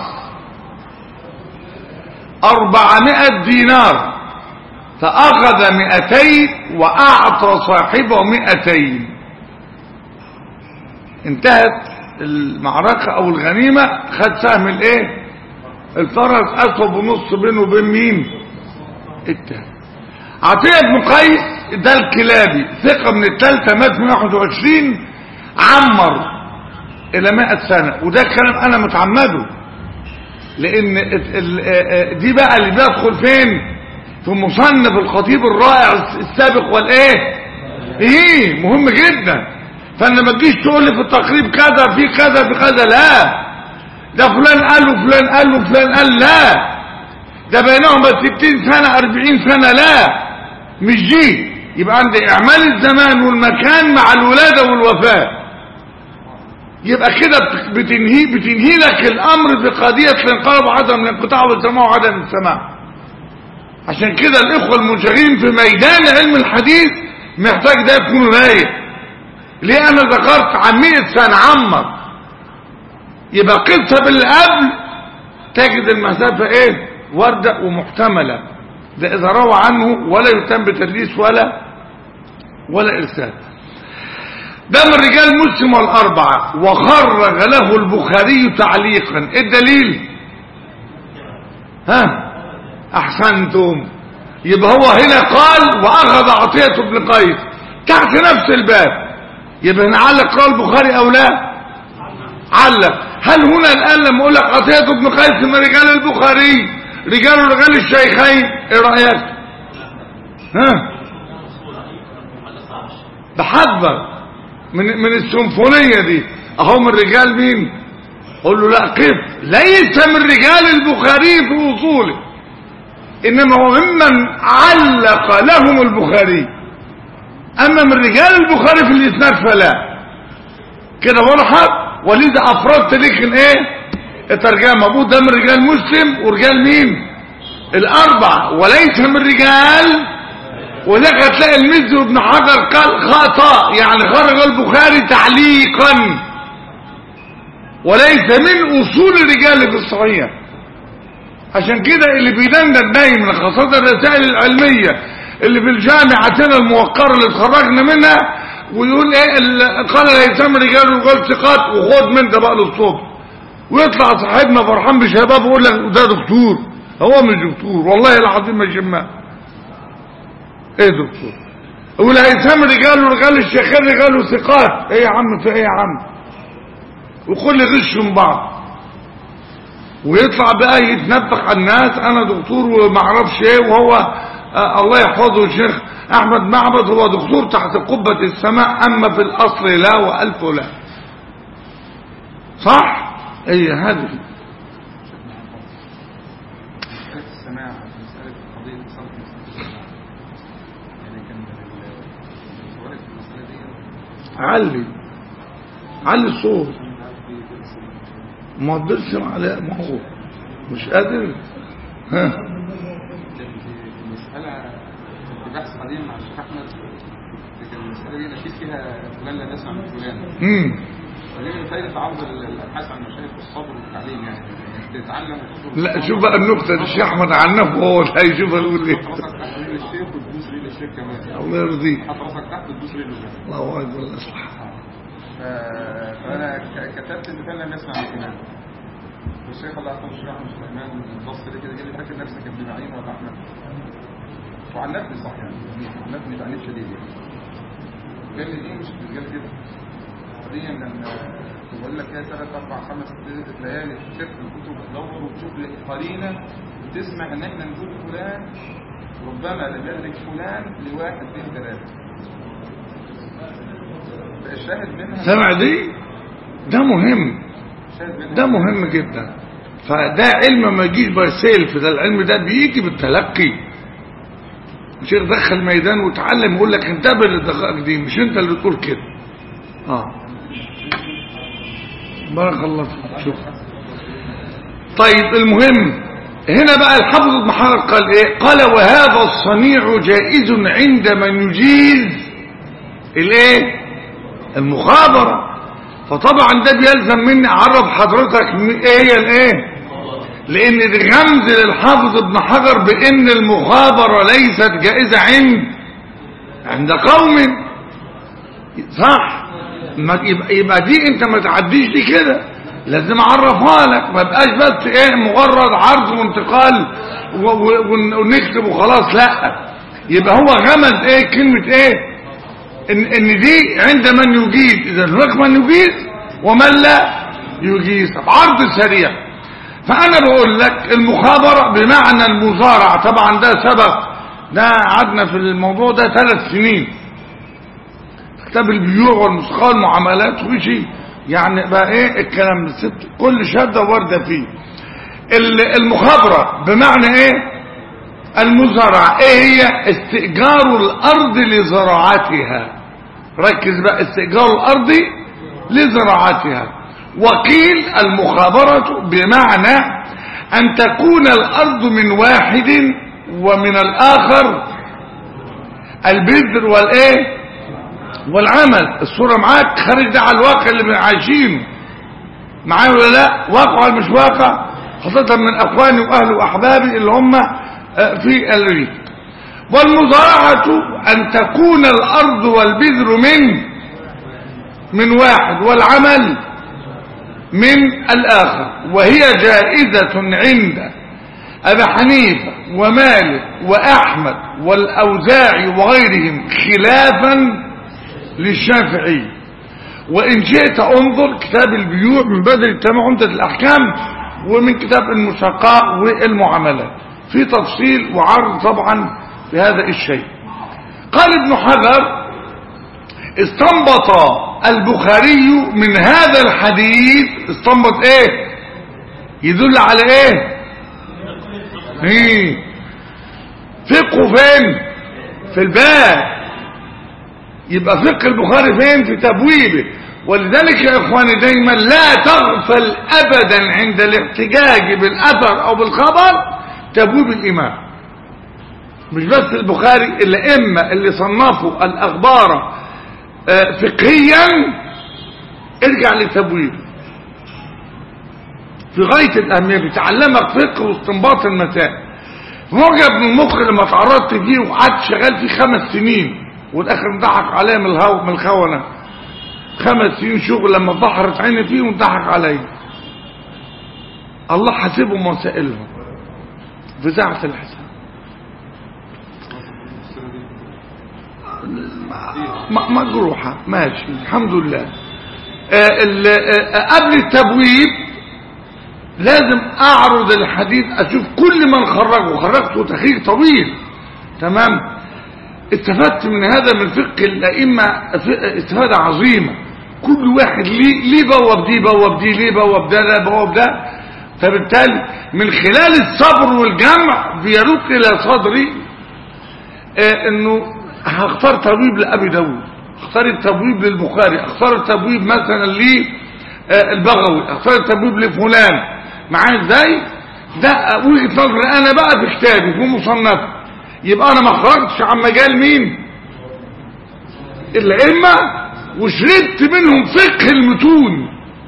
أربعمائة دينار فأخذ مئتين وأعطى صاحبه مئتين انتهت المعركة أو الغنيمة خد سهم الايه الفرس أسوى بنص بينه وبين مين التاني عطية بن قيس ده الكلابي ثقة من التالتة مات من 21 عمر إلى 100 سنة وده الكلام أنا متعمده لأن دي بقى اللي بيدخل فين في مصنف الخطيب الرائع السابق والإيه إيه مهم جدا فأنا ما تجيش تقول لي في التقريب كذا في كذا في كذا لا ده فلان قال له فلان قال له فلان قال لا ده بينهما ستين سنة أربعين سنة لا مش دي يبقى عند إعمال الزمان والمكان مع الولادة والوفاة يبقى كده بتنهي بتنهي لك الأمر بقضية الانقلاب وعدم الانقطاع والسماع وعدم السماع عشان كده الاخوة المنشغلين في ميدان علم الحديث محتاج ده يكون رايق ليه انا ذكرت عن 100 سنة عمر يبقى قصة باللي قبل تجد المسافة ايه واردة ومحتملة ده اذا روى عنه ولا يتم بتدليس ولا ولا ارسال ده من رجال مسلم والاربعة وخرج له البخاري تعليقا ايه الدليل ها احسنتم يبقى هو هنا قال واخذ عطية ابن قيس تحت نفس الباب يبقى هنا علق قال البخاري او لا علق هل هنا الان لما اقول لك عطية ابن قيس من رجال البخاري رجال رجال الشيخين ايه رايك ها بحذر من من السيمفونيه دي اهو من رجال مين قول له لا قف ليس من رجال البخاري في اصوله انما هو ممن علق لهم البخاري اما من رجال البخاري في الاسناد فلا كده وضحت ولذا افردت لك الايه الترجمه ابو ده من رجال مسلم ورجال مين الاربعه وليس من رجال ولك هتلاقي المزي وابن حجر قال خطا يعني خرج البخاري تعليقا وليس من اصول الرجال في الصحيح عشان كده اللي بيدندن دايما خاصة الرسائل العلمية اللي في الجامعتنا الموقرة اللي اتخرجنا منها ويقول ايه ال- قال لا يسمى رجال وقال ثقات وخد من ده بقى للصبح ويطلع صاحبنا فرحان بشباب ويقول لك ده دكتور هو مش دكتور والله العظيم ما شماه ايه دكتور يقول هيثم رجال ورجال الشيخين رجال وثقات ايه يا عم في ايه يا عم وكل غش من بعض ويطلع بقى يتنبخ على الناس انا دكتور وما اعرفش ايه وهو آه الله يحفظه الشيخ احمد معبد هو دكتور تحت قبة السماء اما في الاصل لا والف لا صح ايه هذه مسألة السماع مسألة قضية اتصال المسألة يعني كان السؤال في المسألة دي علي علي الصوت مش عارف في درس ما تدرس على ما هو مش قادر ها المسألة في بحث قديم مع الشيخ أحمد كان المسألة دي نشيد فيها فلان لا يسمع من فلان امم فدي من فائدة عرض الأبحاث عن المشايخ والصبر والتعليم يعني إنك تتعلم وتصبر لا شوف بقى النقطة دي الشيخ أحمد عنه وهو اللي هيشوفها يقول ايه راسك تحت رجل الشيخ وتدوس رجل الشيخ كمان الله يرضيك حط راسك تحت وتدوس رجله كمان الله أكبر الله يصلح ف- فانا ك- كتبت ان فعلا لم يسمع الكلام والشيخ الله يرحمه الشيخ احمد سليمان بص لي كده قال لي فاكر نفسك ابن معين ولا احمد وعنفني صح يعني عنفني تعنيف شديد يعني قال لي دي مش بتتقال كده دي لما بقول لك هي ثلاث اربع خمس ست ليالي تكتب الكتب وتدور وتشوف لي قرينه وتسمع ان احنا نقول فلان ربما لم يدرك فلان لواحد اثنين ثلاثه الشاهد منها سمع دي ده مهم الشاهد منها ده مهم جدا فده علم ما يجيش بسيلف ده العلم ده بيجي بالتلقي الشيخ دخل ميدان وتعلم يقول لك انتبه للدقائق دي مش انت اللي تقول كده اه بارك الله فيك شوف طيب المهم هنا بقى الحافظ ابن حجر قال ايه قال وهذا الصنيع جائز عند من يجيز الايه المخابرة فطبعا ده بيلزم مني اعرف حضرتك ايه هي الايه لان دي غمز للحافظ ابن حجر بان المخابرة ليست جائزة عند عند قوم صح ما يبقى, يبقى دي انت ما تعديش دي كده لازم اعرفها لك ما بقاش بس ايه مجرد عرض وانتقال و- و- ون- ونكتب وخلاص لا يبقى هو غمز ايه كلمة ايه ان, إن دي عند من يجيز اذا هناك من يجيز ومن لا يجيز طب عرض سريع فانا بقول لك المخابرة بمعنى المزارع طبعا ده سبق ده قعدنا في الموضوع ده ثلاث سنين كتاب البيوع والمسخة والمعاملات وشي يعني بقى ايه الكلام ده ست كل شدة وردة فيه ال- المخابرة بمعنى ايه المزارع ايه هي استئجار الارض لزراعتها ركز بقى استئجار الارض لزراعتها وقيل المخابرة بمعنى ان تكون الارض من واحد ومن الآخر البذر والإيه والعمل الصورة معاك خارج ده على الواقع اللي عايشينه معايا ولا لا واقع ولا مش واقع خاصة من أخواني وأهلي وأحبابي اللي هم آه، في الريف والمزارعة أن تكون الأرض والبذر من من واحد والعمل من الآخر وهي جائزة عند أبي حنيفة ومالك وأحمد والأوزاعي وغيرهم خلافا للشافعي وإن شئت انظر كتاب البيوع من بدر التمام عمدة الأحكام ومن كتاب المشقاء والمعاملات في تفصيل وعرض طبعا في هذا الشيء قال ابن حجر استنبط البخاري من هذا الحديث استنبط ايه يدل على ايه ايه فقه فين في الباب يبقى فقه البخاري فين في تبويبه ولذلك يا اخواني دايما لا تغفل ابدا عند الاحتجاج بالاثر او بالخبر تبويب الامام مش بس البخاري الائمه اللي صنفوا الاخبار آه، فقهيا ارجع لتبويب في غايه الاهميه بتعلمك فقه واستنباط المسائل معجب من المخ لما تعرضت فيه وقعدت شغال فيه خمس سنين والاخر انضحك عليا من الهو من الخونه خمس سنين شغل لما ظهرت عيني فيه وانضحك عليا الله حاسبهم وسائلهم في ساعة الحساب م- مجروحة ماشي الحمد لله آه، ال- آه، قبل التبويب لازم اعرض الحديث اشوف كل من خرجه خرجته تخريج طويل تمام استفدت من هذا من فقه الائمه ف- استفاده عظيمه كل واحد ليه ليه بوب دي بوب دي ليه بوب ده ده بوب ده فبالتالي من خلال الصبر والجمع بيروق الى صدري آه انه هختار تبويب لابي داود اختار التبويب للبخاري اختار التبويب مثلا للبغوي اختار التبويب لفلان معايا ازاي ده وجهه نظري انا بقى في كتابي في مصنف يبقى انا ما خرجتش عن مجال مين الائمه وشربت منهم فقه المتون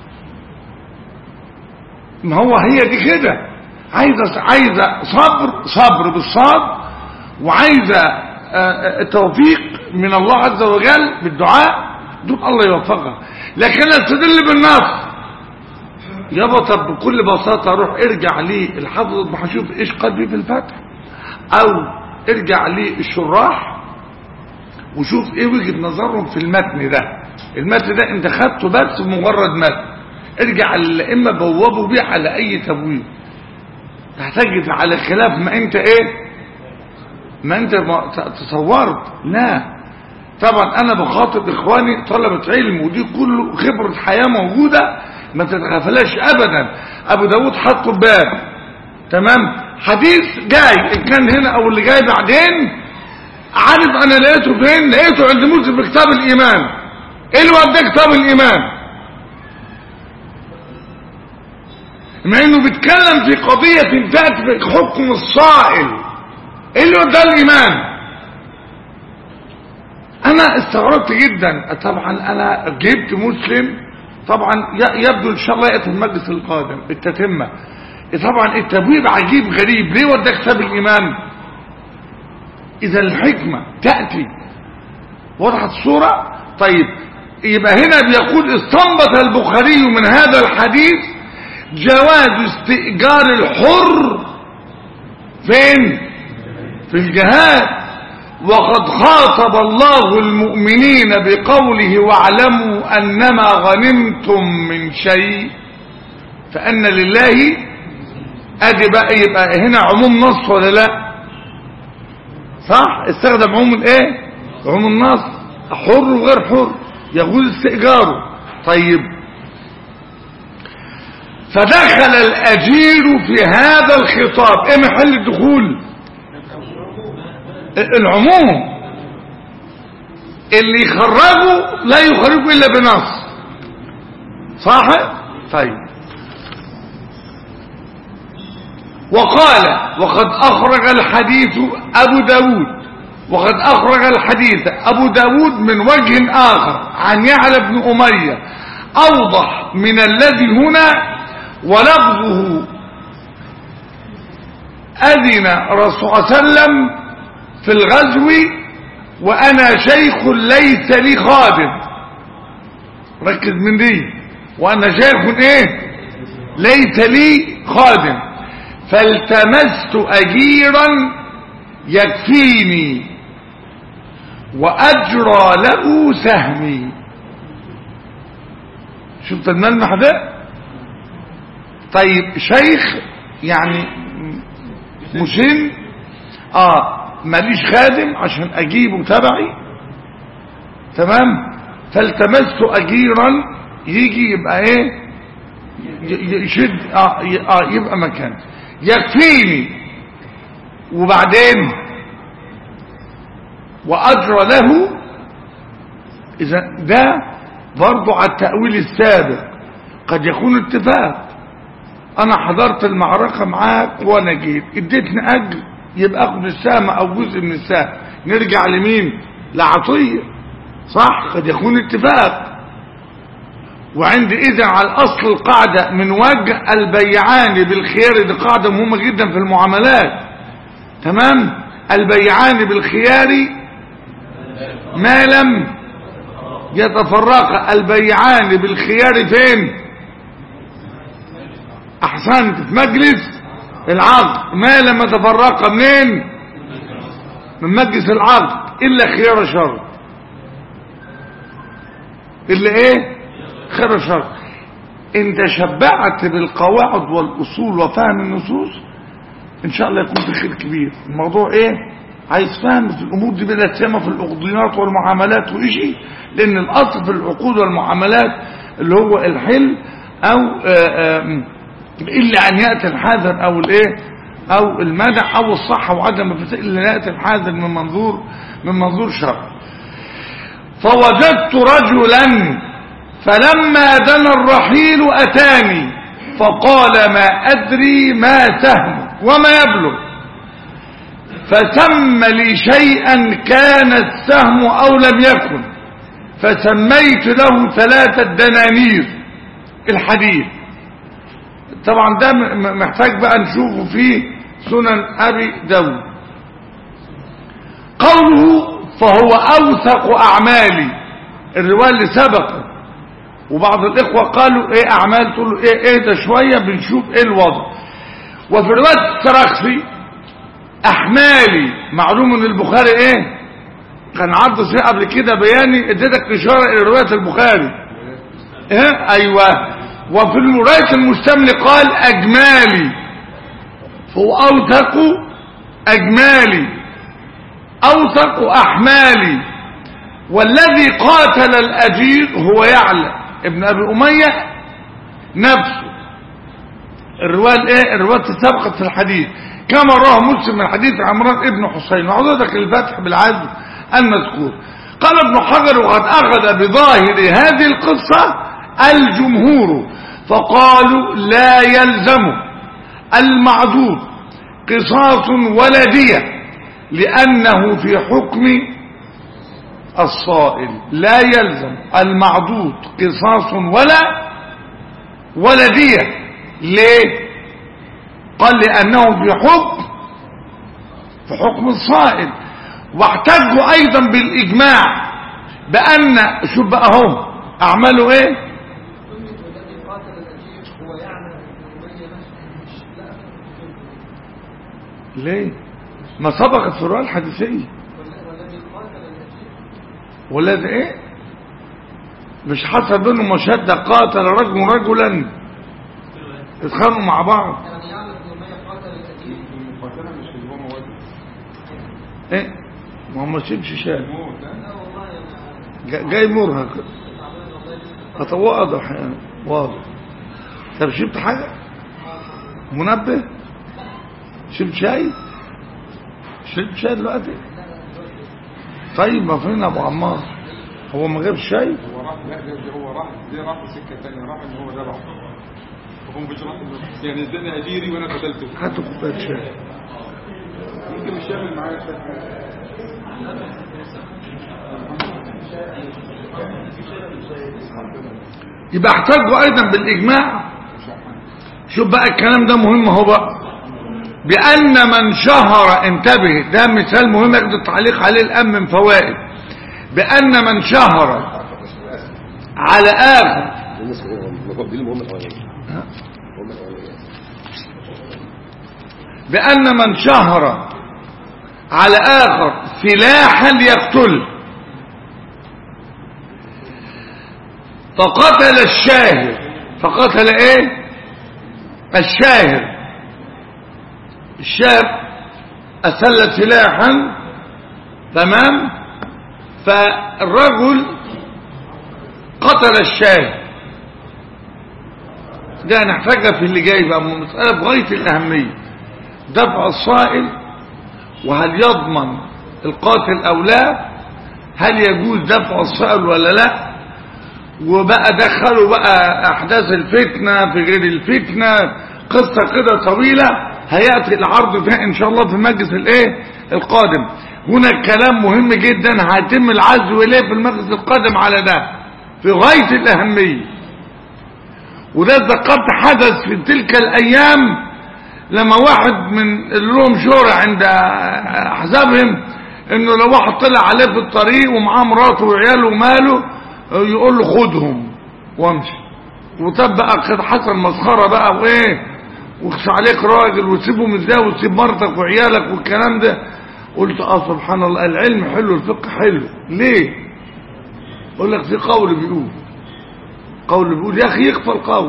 ما هو هي دي كده عايزه عايزه صبر صبر بالصاد وعايزه آه، آه، توفيق من الله عز وجل بالدعاء دول الله يوفقها لكن استدل بالنص يابا طب بكل بساطه روح ارجع لي الحافظ ابن حشوف ايش قلبي في الفتح او ارجع لي الشراح وشوف ايه وجهه نظرهم في المتن ده المتن ده انت خدته بس مجرد متن ارجع للائمه بوبوا بيه على اي تبويب هتجد على خلاف ما انت ايه ما انت ما ت- تصورت لا طبعا انا بخاطب اخواني طلبة علم ودي كله خبرة حياة موجودة ما تتغفلهاش ابدا ابو داود حطه باب تمام حديث جاي ان كان هنا او اللي جاي بعدين عارف انا لقيته فين لقيته عند مسلم في كتاب الايمان ايه اللي وداه كتاب الايمان مع انه بيتكلم في قضية تأتي في حكم الصائل ايه اللي وداه الايمان انا استغربت جدا طبعا انا جبت مسلم طبعا ي- يبدو ان شاء الله ياتي المجلس القادم التتمه طبعا التبويب عجيب غريب ليه ودى كتاب الايمان اذا الحكمه تاتي وضحت الصوره طيب يبقى هنا بيقول استنبط البخاري من هذا الحديث جواز استئجار الحر فين في الجهاد وقد خاطب الله المؤمنين بقوله واعلموا أنما غنمتم من شيء فأن لله أدي بقى يبقى هنا عموم نص ولا لا صح استخدم عموم الايه عموم النص حر وغير حر يجوز استئجاره طيب فدخل الأجير في هذا الخطاب ايه محل الدخول العموم اللي يخرجه لا يخرجه الا بنص صح طيب وقال وقد أخرج الحديث أبو داود وقد أخرج الحديث أبو داود من وجه آخر عن يعلى بن أمية أوضح من الذي هنا ولفظه أذن رسول الله صلى الله عليه وسلم في الغزو وأنا شيخ ليس لي خادم ركز من دي وأنا شيخ إيه ليس لي خادم فالتمست أجيرا يكفيني وأجرى له سهمي شفت الملمح ده طيب شيخ يعني مسن اه ماليش خادم عشان اجيبه تبعي تمام فالتمست اجيرا يجي يبقى ايه ي- يشد اه ي- آه يبقى مكان يكفيني وبعدين واجرى له اذا ده برضو على التأويل السابق قد يكون اتفاق انا حضرت المعركة معاك وانا جيت اديتني اجر يبقى اخد السهم او جزء من السهم نرجع لمين لعطية صح قد يكون اتفاق وعندئذ على الاصل القاعدة من وجه البيعان بالخيار دي قاعدة مهمة جدا في المعاملات تمام البيعان بالخيار ما لم يتفرق البيعان بالخيار فين احسنت في مجلس العقد ما لم يتفرق منين من مجلس العقد الا خيار شرط الا ايه خيار شرط ان تشبعت بالقواعد والاصول وفهم النصوص ان شاء الله يكون في خير كبير الموضوع ايه عايز فهم في الامور دي بلا سيما في الاقضيات والمعاملات وإشي لان الاصل في العقود والمعاملات اللي هو الحل او آآ آآ الا ان ياتي الحاذر او الايه او المدع او الصحه وعدم الفساد الا ان ياتي الحاذر من منظور من منظور شرع فوجدت رجلا فلما دنا الرحيل اتاني فقال ما ادري ما سهم وما يبلغ فسم لي شيئا كان السهم او لم يكن فسميت له ثلاثة دنانير الحديث طبعا ده م- محتاج بقى نشوفه في سنن ابي داود قوله فهو اوثق اعمالي الروايه اللي سبقت وبعض الاخوه قالوا ايه اعمال تقول له ايه ايه ده شويه بنشوف ايه الوضع وفي روايه الترخسي احمالي معلوم ان البخاري ايه كان عرض شيء قبل كده بياني اديتك اشاره الى روايه البخاري ايه ايوه وفي روايه المستملي قال اجمالي فهو اوثق اجمالي اوثق احمالي والذي قاتل الاجير هو يعلى ابن ابي اميه نفسه الروايه الايه الروايه سبقت في الحديث كما رواه مسلم من حديث عمران ابن حسين وعضدك الفتح بالعدل المذكور قال ابن حجر وقد اخذ بظاهر هذه القصه الجمهور فقالوا لا يلزم المعدود قصاص ولا دية لأنه في حكم الصائل لا يلزم المعدود قصاص ولا ولا دية ليه قال لأنه في حكم في حكم الصائل واحتجوا أيضا بالإجماع بأن شوف بقى هم أعملوا إيه والذي قاتل الأجير هو يعلم ابن أمية نفسه مش لا ليه ما سبقت في الرواية الحديثية وال- والذي قاتل الأجير والذي ايه مش حصل بينهم مشادة قاتل رجل رجلا اتخانقوا مع بعض يعني يعلم ابن أمية قاتل الأجير المقاتلة مش اللي هو مواد ايه ما هو ما شبش شاب موت ها؟ لا والله أنا جا- جاي مرهق تعبان والله لسه أط- واضح يعني واضح طب شربت حاجة منبه شربت شاي شربت شاي دلوقتي طيب ما فين ابو عمار هو ما جابش شاي هو راح لا ده ده هو راح دي راح في سكة تانية راح ان هو ذبح هم بيشرحوا يعني اداني اجيري وانا قتلته هاتوا كوبايه شاي يمكن مش شامل معايا شوية حاجة. يبقى احتاجوا ايضا بالاجماع شوف بقى الكلام ده مهم اهو بقى بان من شهر انتبه ده مثال مهم ياخد التعليق عليه الان من فوائد بان من شهر على اخر بالنسبة لهم دي المهمة الأولانية المهمة الأولانية بأن من شهر على آخر سلاحا ليقتل فقتل الشاهر فقتل ايه الشاهر الشاهر أسل سلاحا تمام فالرجل قتل الشاهر ده نحتاجها في اللي جاي بقى مسألة بغاية الأهمية دفع الصائل وهل يضمن القاتل أو لا هل يجوز دفع الصائل ولا لا وبقى دخلوا بقى أحداث الفتنة في غير الفتنة قصة كده طويلة هيأتي العرض فيها إن شاء الله في المجلس الإيه القادم هنا كلام مهم جدا هيتم العزو إليه في المجلس القادم على ده في غاية الأهمية وده ذكرت حدث في تلك الأيام لما واحد من اللي لهم شهرة عند أحزابهم إنه لو واحد طلع عليه في الطريق ومعاه مراته وعياله وماله يقول له خدهم وامشي وطب بقى كده حصل مسخرة بقى وإيه وخش عليك راجل وتسيبهم ازاي وتسيب مرتك وعيالك والكلام ده قلت اه سبحان الله العلم حلو الفقه حلو ليه يقول لك في قول بيقول قول بيقول يا اخي يقبل قول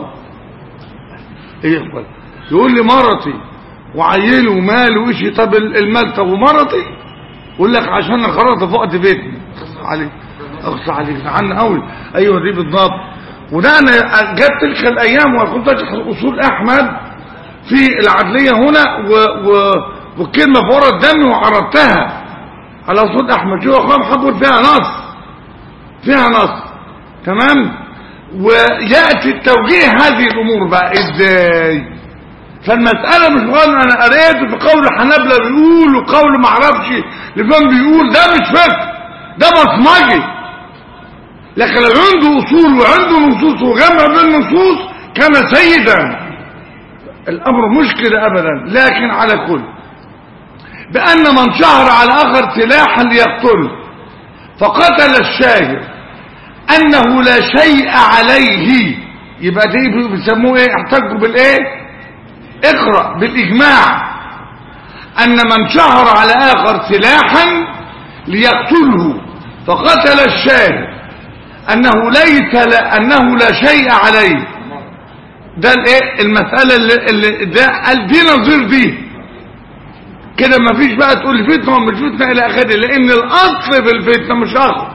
ايه يقبل يقول لي مرتي وعيله وماله وشي طب المال طب ومرتي يقول لك عشان الخرطة في وقت بيتنا اخص عليك اخص عليك زعلنا قوي ايوه دي بالضبط وده انا جت تلك الايام وكنت اشرح اصول احمد في العدليه هنا و و والكلمه فورة الدم وعرضتها على اصول احمد شو اخوان حقول فيها نص فيها نص تمام وياتي التوجيه هذه الامور بقى ازاي فالمسألة مش مغنى انا قريت في قول حنابلة بيقول وقول معرفش لفان بيقول ده مش فكر ده بصمجي لكن لو عنده اصول وعنده نصوص وجمع بين النصوص كان سيدا الامر مشكلة ابدا لكن على كل بان من شهر على اخر سلاحا ليقتله فقتل الشاهد انه لا شيء عليه يبقى دي بيسموه ايه احتجوا بالايه اقرأ بالاجماع ان من شهر على اخر سلاحا ليقتله فقتل الشاهد انه ليس لا انه لا شيء عليه ده الايه المسألة اللي, اللي ده قال دي نظير دي كده ما فيش بقى تقول فتنة ومش فتنة الى اخره لان الاصل في الفتنة مش اخر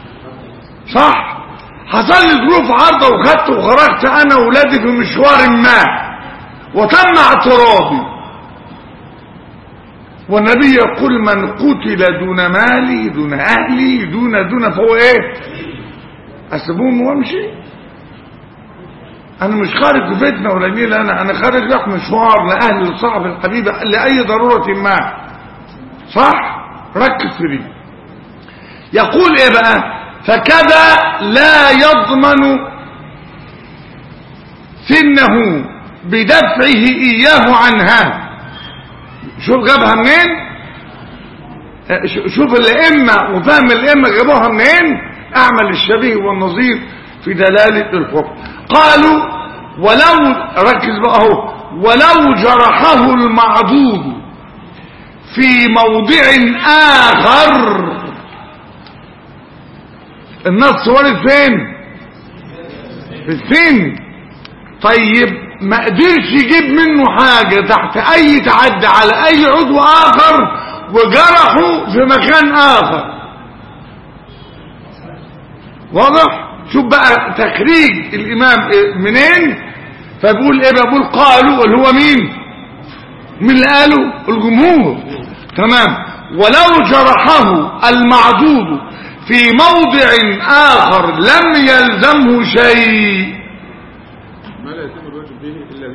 صح حصل لي ظروف عارضة وخدت وخرجت انا وولادي في مشوار ما وتم اعتراضي والنبي يقول من قتل دون مالي دون اهلي دون دون فهو ايه اسيبهم وامشي انا مش خارج في فتنه ولا نيل انا انا خارج رايح مشوار لاهل لصاحب الحبيب لاي ضروره ما صح ركز في دي يقول ايه بقى فكذا لا يضمن سنه بدفعه اياه عنها شوف جابها منين شوف الائمه وفهم الائمه جابوها منين اعمل الشبيه والنظير في دلاله الحكم قالوا ولو ركز بقى اهو ولو جرحه المعضود في موضع اخر النص وارد فين في السن طيب ما قدرش يجيب منه حاجة تحت اي تعدي على اي عضو اخر وجرحه في مكان اخر واضح شوف بقى تخريج الامام منين فبيقول ايه بقول قالوا اللي هو مين مين اللي قالوا الجمهور تمام ولو جرحه المعدود في موضع اخر لم يلزمه شيء ما لا يتم الواجب به الا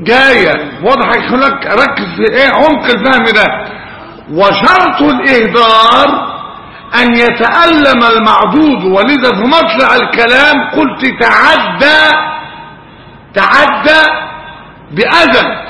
جاية واضح يخلك ركز في ايه عمق الفهم ده وشرط الاهدار ان يتألم المعضود ولذا في مطلع الكلام قلت تعدى تعدى بأذى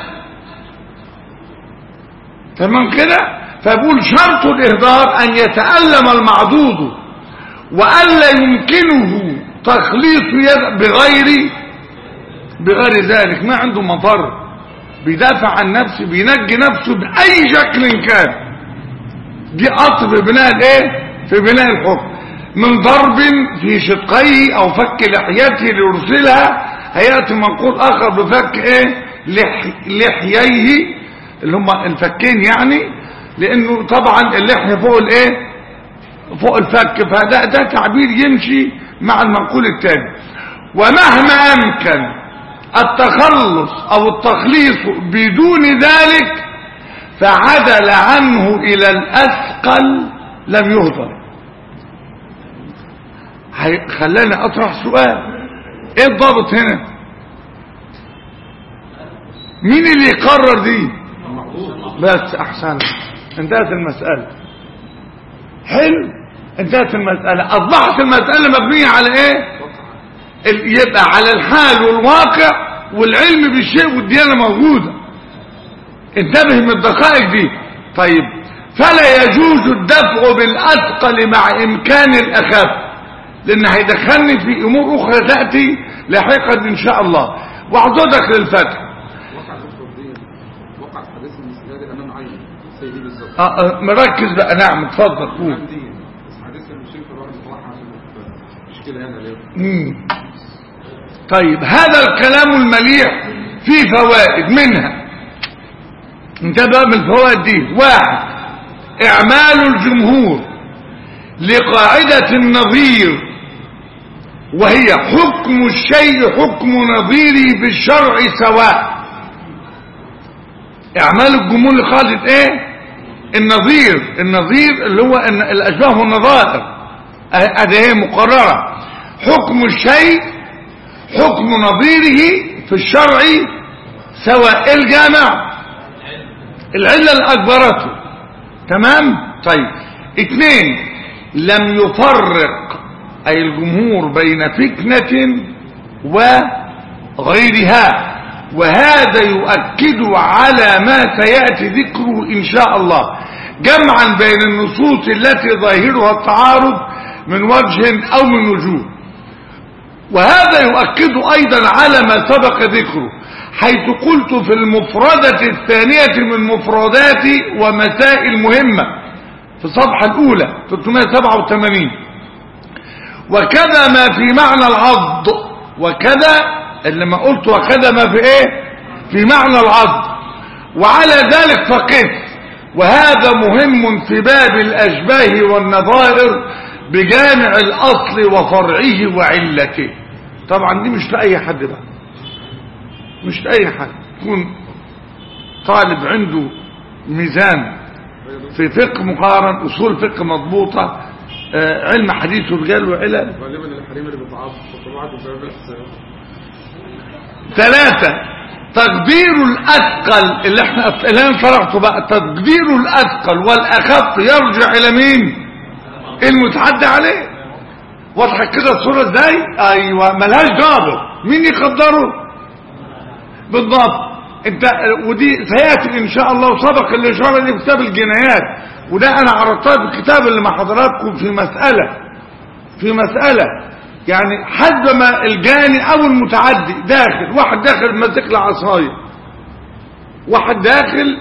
تمام كده فبقول شرط الاهدار ان يتألم المعضود وألا يمكنه تخليص يد بغير بغير ذلك ما عنده مفر بيدافع عن نفسه بينجي نفسه بأي شكل كان دي أصل في بناء الايه في بناء الحكم من ضرب في شقيه او فك لحيته ليرسلها هيأتي منقول اخر بفك ايه لح لحييه اللي هم الفكين يعني لانه طبعا اللحية فوق الايه فوق الفك فده ده تعبير يمشي مع المنقول الثاني ومهما امكن التخلص او التخليص بدون ذلك فعدل عنه الى الاثقل لم يهضر هي- خلاني اطرح سؤال ايه الضابط هنا مين اللي يقرر دي بس احسن انتهت المسألة حلو انتهت المسألة اصبحت المسألة مبنية على ايه ال- يبقى على الحال والواقع والعلم بالشيء والديانة موجودة انتبه من الدقائق دي طيب فلا يجوز الدفع بالأثقل مع إمكان الأخف لأن هيدخلني في أمور أخرى تأتي لاحقا إن شاء الله وأعضدك للفتح وقع الأخرى دي وقع الحديث المثل ده أمام عيني سيدي بالظبط آه، آه، مركز بقى نعم اتفضل قول أمام دي بس حديث المشرك الواحد صراحة عشان مشكلة هنا اليوم مم. طيب هذا الكلام المليح فيه فوائد منها انتبه من الفوائد دي واحد اعمال الجمهور لقاعدة النظير وهي حكم الشيء حكم نظيره في الشرع سواء اعمال الجمهور لقاعدة ايه النظير النظير اللي هو إن الاشباه والنظائر ادي هي مقررة حكم الشيء حكم نظيره في الشرع سواء الجامع العلة اللي أكبرته تمام طيب اثنين لم يفرق أي الجمهور بين فتنة وغيرها وهذا يؤكد على ما سيأتي ذكره إن شاء الله جمعا بين النصوص التي ظاهرها التعارض من وجه أو من وجوه وهذا يؤكد أيضا على ما سبق ذكره حيث قلت في المفردة الثانية من مفردات ومسائل مهمة في الصفحة الأولى 387 وكذا ما في معنى العض وكذا اللي ما قلت وكذا ما في ايه في معنى العض وعلى ذلك فقس وهذا مهم في باب الأشباه والنظائر بجامع الأصل وفرعه وعلته طبعا دي مش لأي حد بقى مش لأي حد يكون طالب عنده ميزان في فقه مقارن أصول فقه مضبوطة آه، علم حديث ورجال وعلل غالبا الحريم اللي بتعاطف طبعا بسبب الحساب ثلاثة تقدير الأثقل اللي احنا الآن شرحته بقى تقدير الأثقل والأخف يرجع إلى مين المتعدى عليه واضحة كده الصورة ازاي ايوه ملهاش ضابط مين يقدره بالضبط انت ودي سياتي ان شاء الله وسبق الاشاره دي في كتاب الجنايات وده انا عرضتها في الكتاب اللي مع حضراتكم في مساله في مساله يعني حد ما الجاني او المتعدي داخل واحد داخل ماسك له عصايه واحد داخل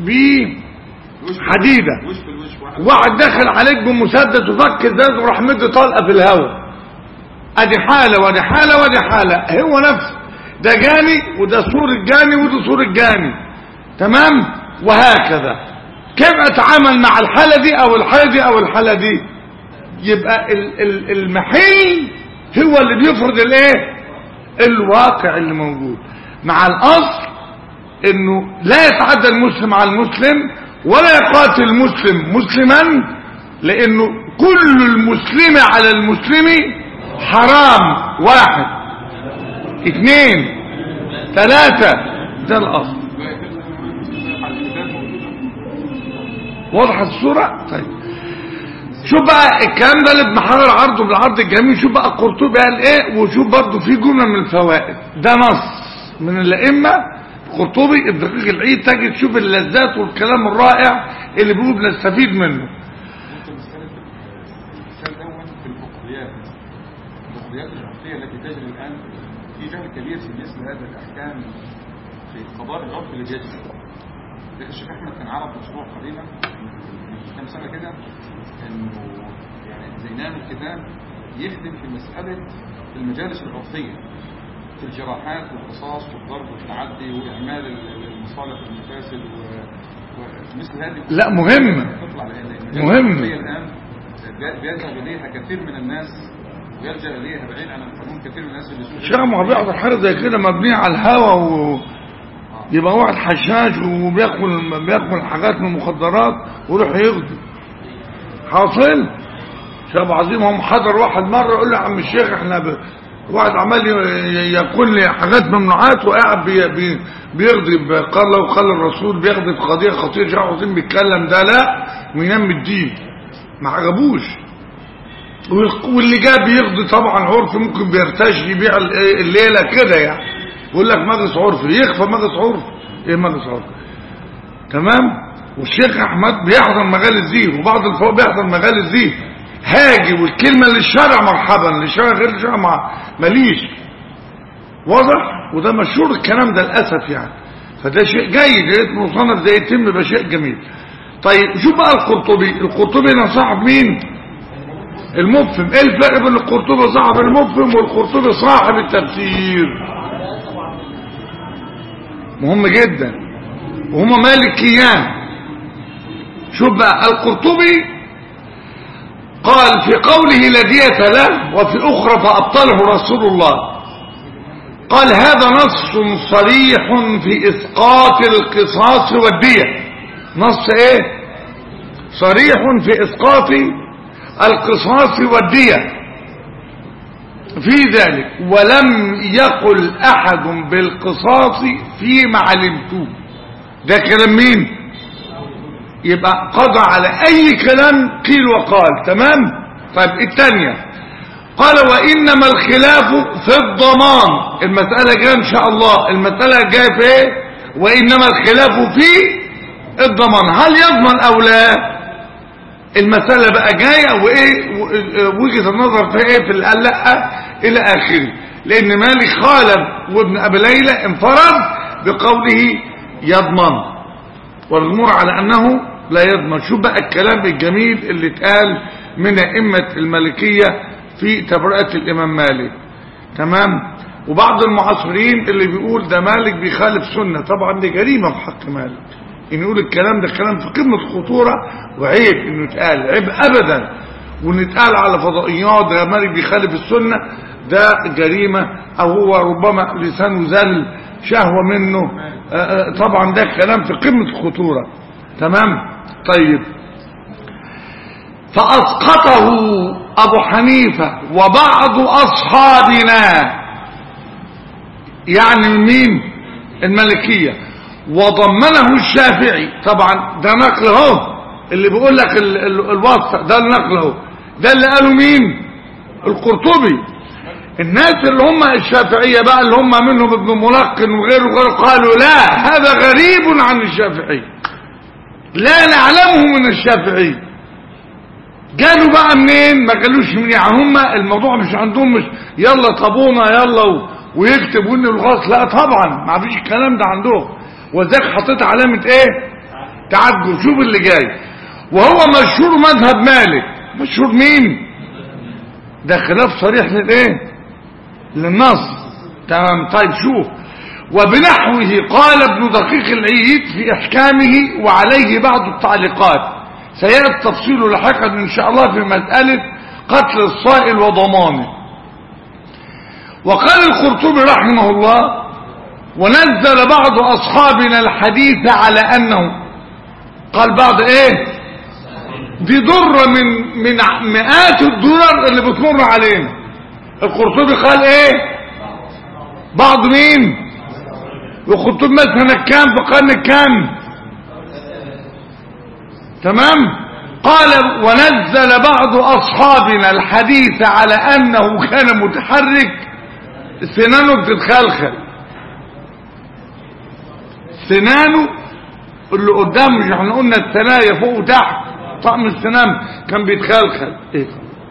بحديده وش في الوش واحد واحد داخل عليك بمسدس وفك الزاز وراح مدي طلقه في الهواء ادي حاله وادي حاله وادي حاله هو نفسه ده جاني وده صور الجاني وده صور الجاني تمام وهكذا كيف اتعامل مع الحاله دي او الحاله دي او الحاله دي يبقى ال- ال- المحل هو اللي بيفرض الايه الواقع اللي موجود مع الاصل انه لا يتعدى المسلم على المسلم ولا يقاتل المسلم مسلما لانه كل المسلم على المسلم حرام واحد اثنين ثلاثة ده الاصل على الكتاب موجودة وضحت الصورة طيب شوف بقى الكلام ده اللي ابن حجر عرضه بالعرض الجميل شوف بقى القرطبي قال ايه وشوف برضه في جمله من الفوائد ده نص من الائمه القرطبي الدقيق العيد تجد تشوف اللذات والكلام الرائع اللي بيقول بنستفيد منه ممكن نستند المثال دوت في الفقهيات الفقهيات العرفية التي تجري الآن في جهل كبير في مثل هذه الأحكام في قضاء العرف اللي بيجري لكن الشيخ أحمد كان عرض مشروع قريبا من كام سنة كده إنه يعني زي نام الكتاب يخدم في مسألة المجالس العرفية في الجراحات والقصاص والضرب والتعدي وإعمال المصالح والمفاسد و- ومثل هذه لا مهمة تطلع لأن مهم. المجال الآن بي- بيذهب إليها كثير من الناس ويلجأ إليها بعيد عن القانون كثير من الناس اللي الشيخ ما بيحضر حاجه زي كده مبنيه على الهوى و... يبقى واحد حشاش وبياكل بياكل حاجات من المخدرات ويروح يغدي حاصل شيخ ابو عظيم هم حضر واحد مره يقول له يا عم الشيخ احنا ب... واحد عمال ي- ياكل لي حاجات ممنوعات وقاعد بي... بي... بيغضب قال له وقال الرسول بيغضب قضيه خطيره شيخ ابو عظيم بيتكلم ده لا وينام الدين ما عجبوش واللي جاب يقضي طبعا عرف ممكن بيرتاش يبيع ال- الليله كده يعني يقول لك مجلس عرفي يخفى مجلس عرفي ايه مجلس عرفي تمام والشيخ احمد بيحضر مجالس دي وبعض الفوق بيحضر مجالس دي هاجي والكلمه للشرع مرحبا للشرع غير الشرع مع ماليش واضح وده مشهور الكلام ده للاسف يعني فده شيء جيد يا ريت مصنف ده يتم يبقى شيء جميل طيب شوف بقى القرطبي القرطبي ده صاحب مين المفهم ايه الفرق بين القرطبي صاحب المفهم والقرطبي صاحب التفسير مهم جدا وهما مالكيان شوف بقى القرطبي قال في قوله لا دية له وفي أخرى فأبطله رسول الله قال هذا نص صريح في إسقاط القصاص والدية نص ايه صريح في إسقاط القصاص والدية في ذلك ولم يقل أحد بالقصاص فيما علمته ده كلام مين يبقى قضى على أي كلام قيل وقال تمام طيب الثانية قال وإنما الخلاف في الضمان المسألة جاية إن شاء الله المسألة جاية في إيه وإنما الخلاف في الضمان هل يضمن أو لا المسألة بقى جاية وإيه و- وجهة النظر في إيه في اللي قال لأ إلى آخره لأن مالك خالف وابن أبي ليلى انفرد بقوله يضمن والجمهور على أنه لا يضمن شوف بقى الكلام الجميل اللي اتقال من أئمة المالكية في تبرئة الإمام مالك تمام وبعض المعاصرين اللي بيقول ده مالك بيخالف سنة طبعا دي جريمة في حق مالك ان يقول الكلام ده كلام في قمة الخطورة وعيب انه يتقال عيب ابدا وان يتقال على فضائيات ده مالك بيخالف السنة ده جريمة او هو ربما لسانه زل شهوة منه آه، آه، طبعا ده كلام في قمة الخطورة تمام طيب فأسقطه أبو حنيفة وبعض أصحابنا يعني مين الملكية وضمنه الشافعي طبعا ده نقل اهو اللي بيقول لك ال- ال- الوصف ده النقل اهو ده اللي قالوا مين القرطبي الناس اللي هم الشافعية بقى اللي هم منهم ابن ملقن وغيره وغيره قالوا لا هذا غريب عن الشافعي لا نعلمه من الشافعي قالوا بقى منين ما قالوش من يعني هم الموضوع مش عندهم مش يلا طابونا يلا و- ويكتب ون الغلط لا طبعا ما فيش الكلام ده عندهم وذاك حطيت علامة ايه تعجب شوف اللي جاي وهو مشهور مذهب مالك مشهور مين ده خلاف صريح للايه للنص تمام طيب شوف وبنحوه قال ابن دقيق العيد في احكامه وعليه بعض التعليقات سيأتي تفصيل لاحقا ان شاء الله في مسألة قتل الصائل وضمانه وقال القرطبي رحمه الله ونزل بعض اصحابنا الحديث على انه قال بعض ايه دي ضرة من من مئات الدولار اللي بتمر علينا القرطبي قال ايه بعض مين وخطوب مثلا كام في القرن الكام تمام قال ونزل بعض أصحابنا الحديث على أنه كان متحرك سنانه بتتخلخل سنانه اللي قدام مش احنا قلنا الثنايا فوق وتحت طقم السنام كان بيتخلخل ايه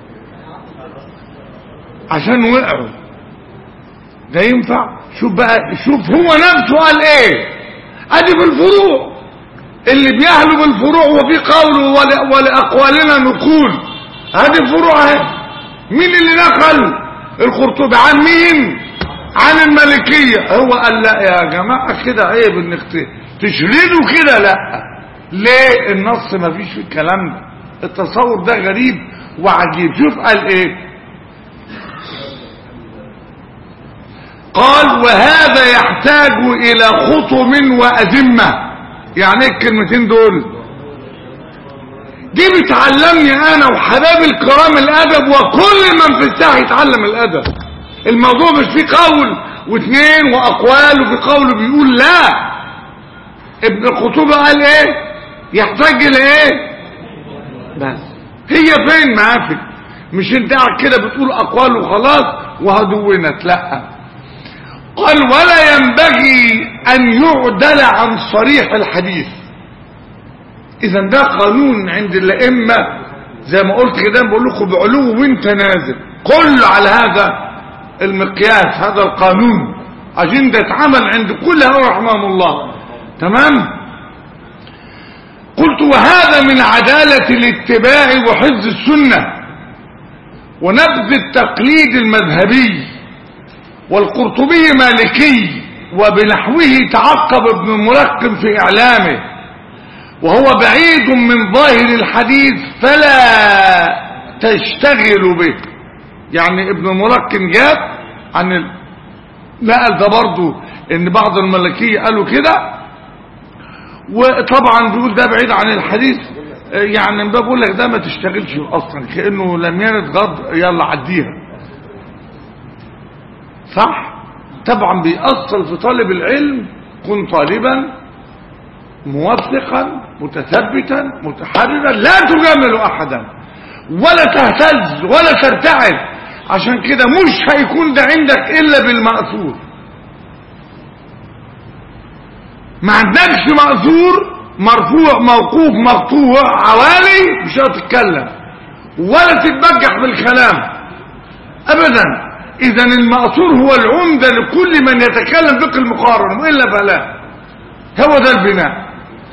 عشان وقعوا ده ينفع شوف بقى شوف هو نفسه قال ايه ادي في الفروع اللي بيهلوا بالفروع وفي قوله ول- ولأقوالنا نقول هذه الفروع اهي مين اللي نقل القرطبي عن مين عن الملكية هو قال لا يا جماعة كده عيب انك ت- تشردوا كده لا ليه النص ما فيش في الكلام ده التصور ده غريب وعجيب شوف قال ايه قال وهذا يحتاج الى خطم وأذمة يعني ايه الكلمتين دول دي بتعلمني انا وحبايبي الكرام الادب وكل من في الساحه يتعلم الادب الموضوع مش فيه قول واثنين واقوال وفي قول بيقول لا ابن الخطوبه قال ايه يحتاج الى ايه بس هي فين معافي مش انت قاعد كده بتقول اقوال وخلاص وهدونت لا قال ولا ينبغي ان يعدل عن صريح الحديث اذا ده قانون عند الائمه زي ما قلت كده بقول لكم بعلو وانت نازل كل على هذا المقياس هذا القانون عشان ده اتعمل عند كل هؤلاء رحمهم الله تمام قلت وهذا من عدالة الاتباع وحفظ السنة ونبذ التقليد المذهبي والقرطبي مالكي وبنحوه تعقب ابن الملقم في إعلامه وهو بعيد من ظاهر الحديث فلا تشتغل به يعني ابن الملقن جاب عن ال... نقل ده برضه ان بعض الملكية قالوا كده وطبعا بيقول ده بعيد عن الحديث يعني بقول لك ده ما تشتغلش اصلا كانه لم يرد غض يلا عديها صح طبعا بيأصل في طالب العلم كن طالبا موثقا متثبتا متحررا لا تجامل احدا ولا تهتز ولا ترتعد عشان كده مش هيكون ده عندك الا بالمأثور ما عندكش مأثور مرفوع موقوف مقطوع عوالي مش هتتكلم ولا تتبجح بالكلام ابدا اذا المأثور هو العمدة لكل من يتكلم فقه المقارنة والا فلا هو ده البناء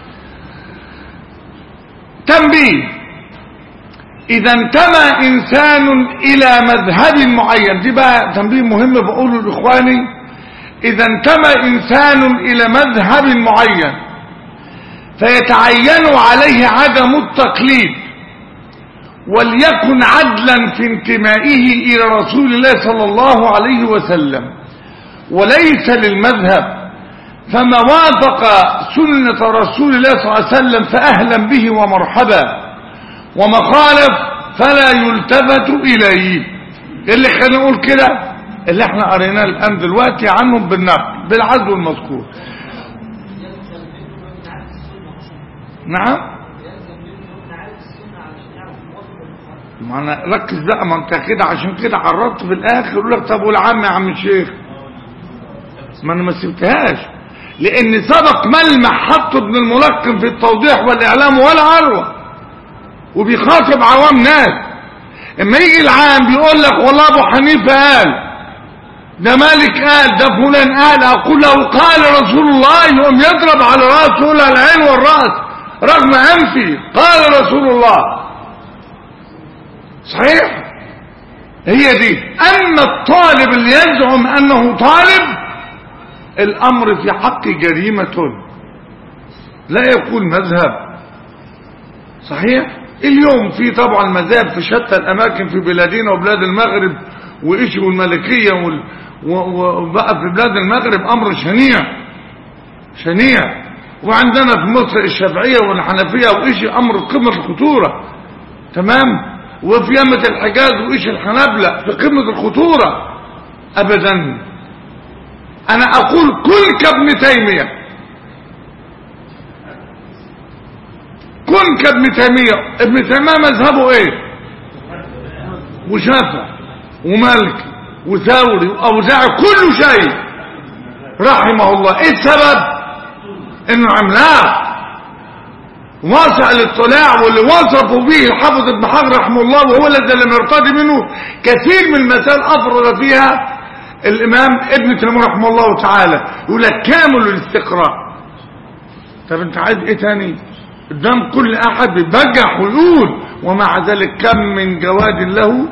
تنبيه اذا انتمى انسان الى مذهب معين دي بقى تنبيه مهم بقوله لاخواني اذا انتمى انسان الى مذهب معين فيتعين عليه عدم التقليد وليكن عدلا في انتمائه الى رسول الله صلى الله عليه وسلم وليس للمذهب فما وافق سنة رسول الله صلى الله عليه وسلم فأهلا به ومرحبا وما خالف فلا يلتفت إليه اللي خلينا نقول كده اللي احنا قريناه الآن دلوقتي عنهم بالنقل بالعدل المذكور نعم ما انا ركز بقى ما انت كده عشان كده عرضت في الاخر يقول لك طب والعم يا عم الشيخ ما انا ما سبتهاش لان سبق ملمح حط ابن الملقن في التوضيح والاعلام ولا عروه وبيخاطب عوام ناس اما يجي العام بيقول لك والله ابو حنيفه قال ده مالك قال ده فلان قال اقول له قال رسول الله يقوم يضرب على راسه يقول العين والراس رغم انفي قال رسول الله صحيح هي دي اما الطالب اللي يزعم انه طالب الامر في حق جريمة لا يكون مذهب صحيح اليوم في طبعا مذاهب في شتى الاماكن في بلادنا وبلاد المغرب وايش والملكية وال... وبقى في بلاد المغرب امر شنيع شنيع وعندنا في مصر الشافعية والحنفية وايش امر قمة الخطورة تمام وفي يمة الحجاز وايش الحنابلة في قمة الخطورة ابدا انا اقول كن كابن تيمية كن كابن تيمية ابن تيمية مذهبه ايه وشافع ومالك وثوري واوزاعي كل شيء رحمه الله ايه السبب انه عملاق واسع الاطلاع واللي وصفوا به الحافظ ابن حجر رحمه الله وهو الذي لم يرتضي منه كثير من المسائل افرد فيها الامام ابن تيميه رحمه الله تعالى يقول لك كامل الاستقراء طب انت عايز ايه تاني قدام كل احد بيبجح ويقول ومع ذلك كم من جواد له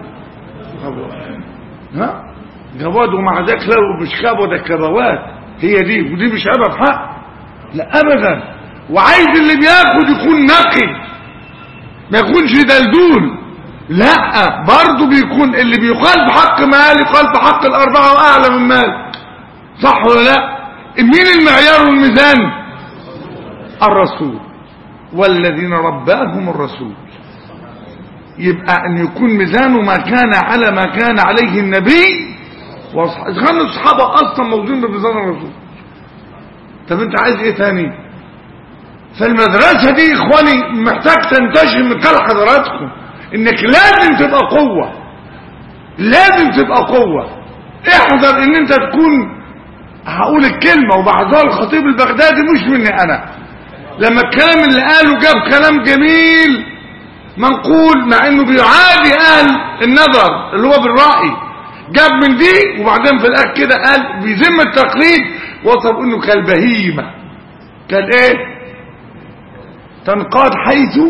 ها جواد ومع ذلك له مش كبوة كبوات هي دي ودي مش عيبها في حق لا ابدا وعايز اللي بياخد يكون نقي ما يكونش دلدول لا برضه بيكون اللي بيقال في حق مال يقال في حق الاربعه واعلى من مال صح ولا لا مين المعيار والميزان الرسول والذين رباهم الرسول يبقى ان يكون ميزانه ما كان على ما كان عليه النبي وكان الصحابه اصلا موجودين بميزان الرسول طب انت عايز ايه تاني فالمدرسة دي اخواني محتاج تنتشر من كل حضراتكم انك لازم تبقى قوة لازم تبقى قوة احذر ان انت تكون هقول الكلمة وبعدها الخطيب البغدادي مش مني انا لما الكلام اللي قاله جاب كلام جميل منقول مع انه بيعادي اهل النظر اللي هو بالرأي جاب من دي وبعدين في الاخر كده قال بيذم التقليد وصف انه كالبهيمة كان ايه تنقاد حيث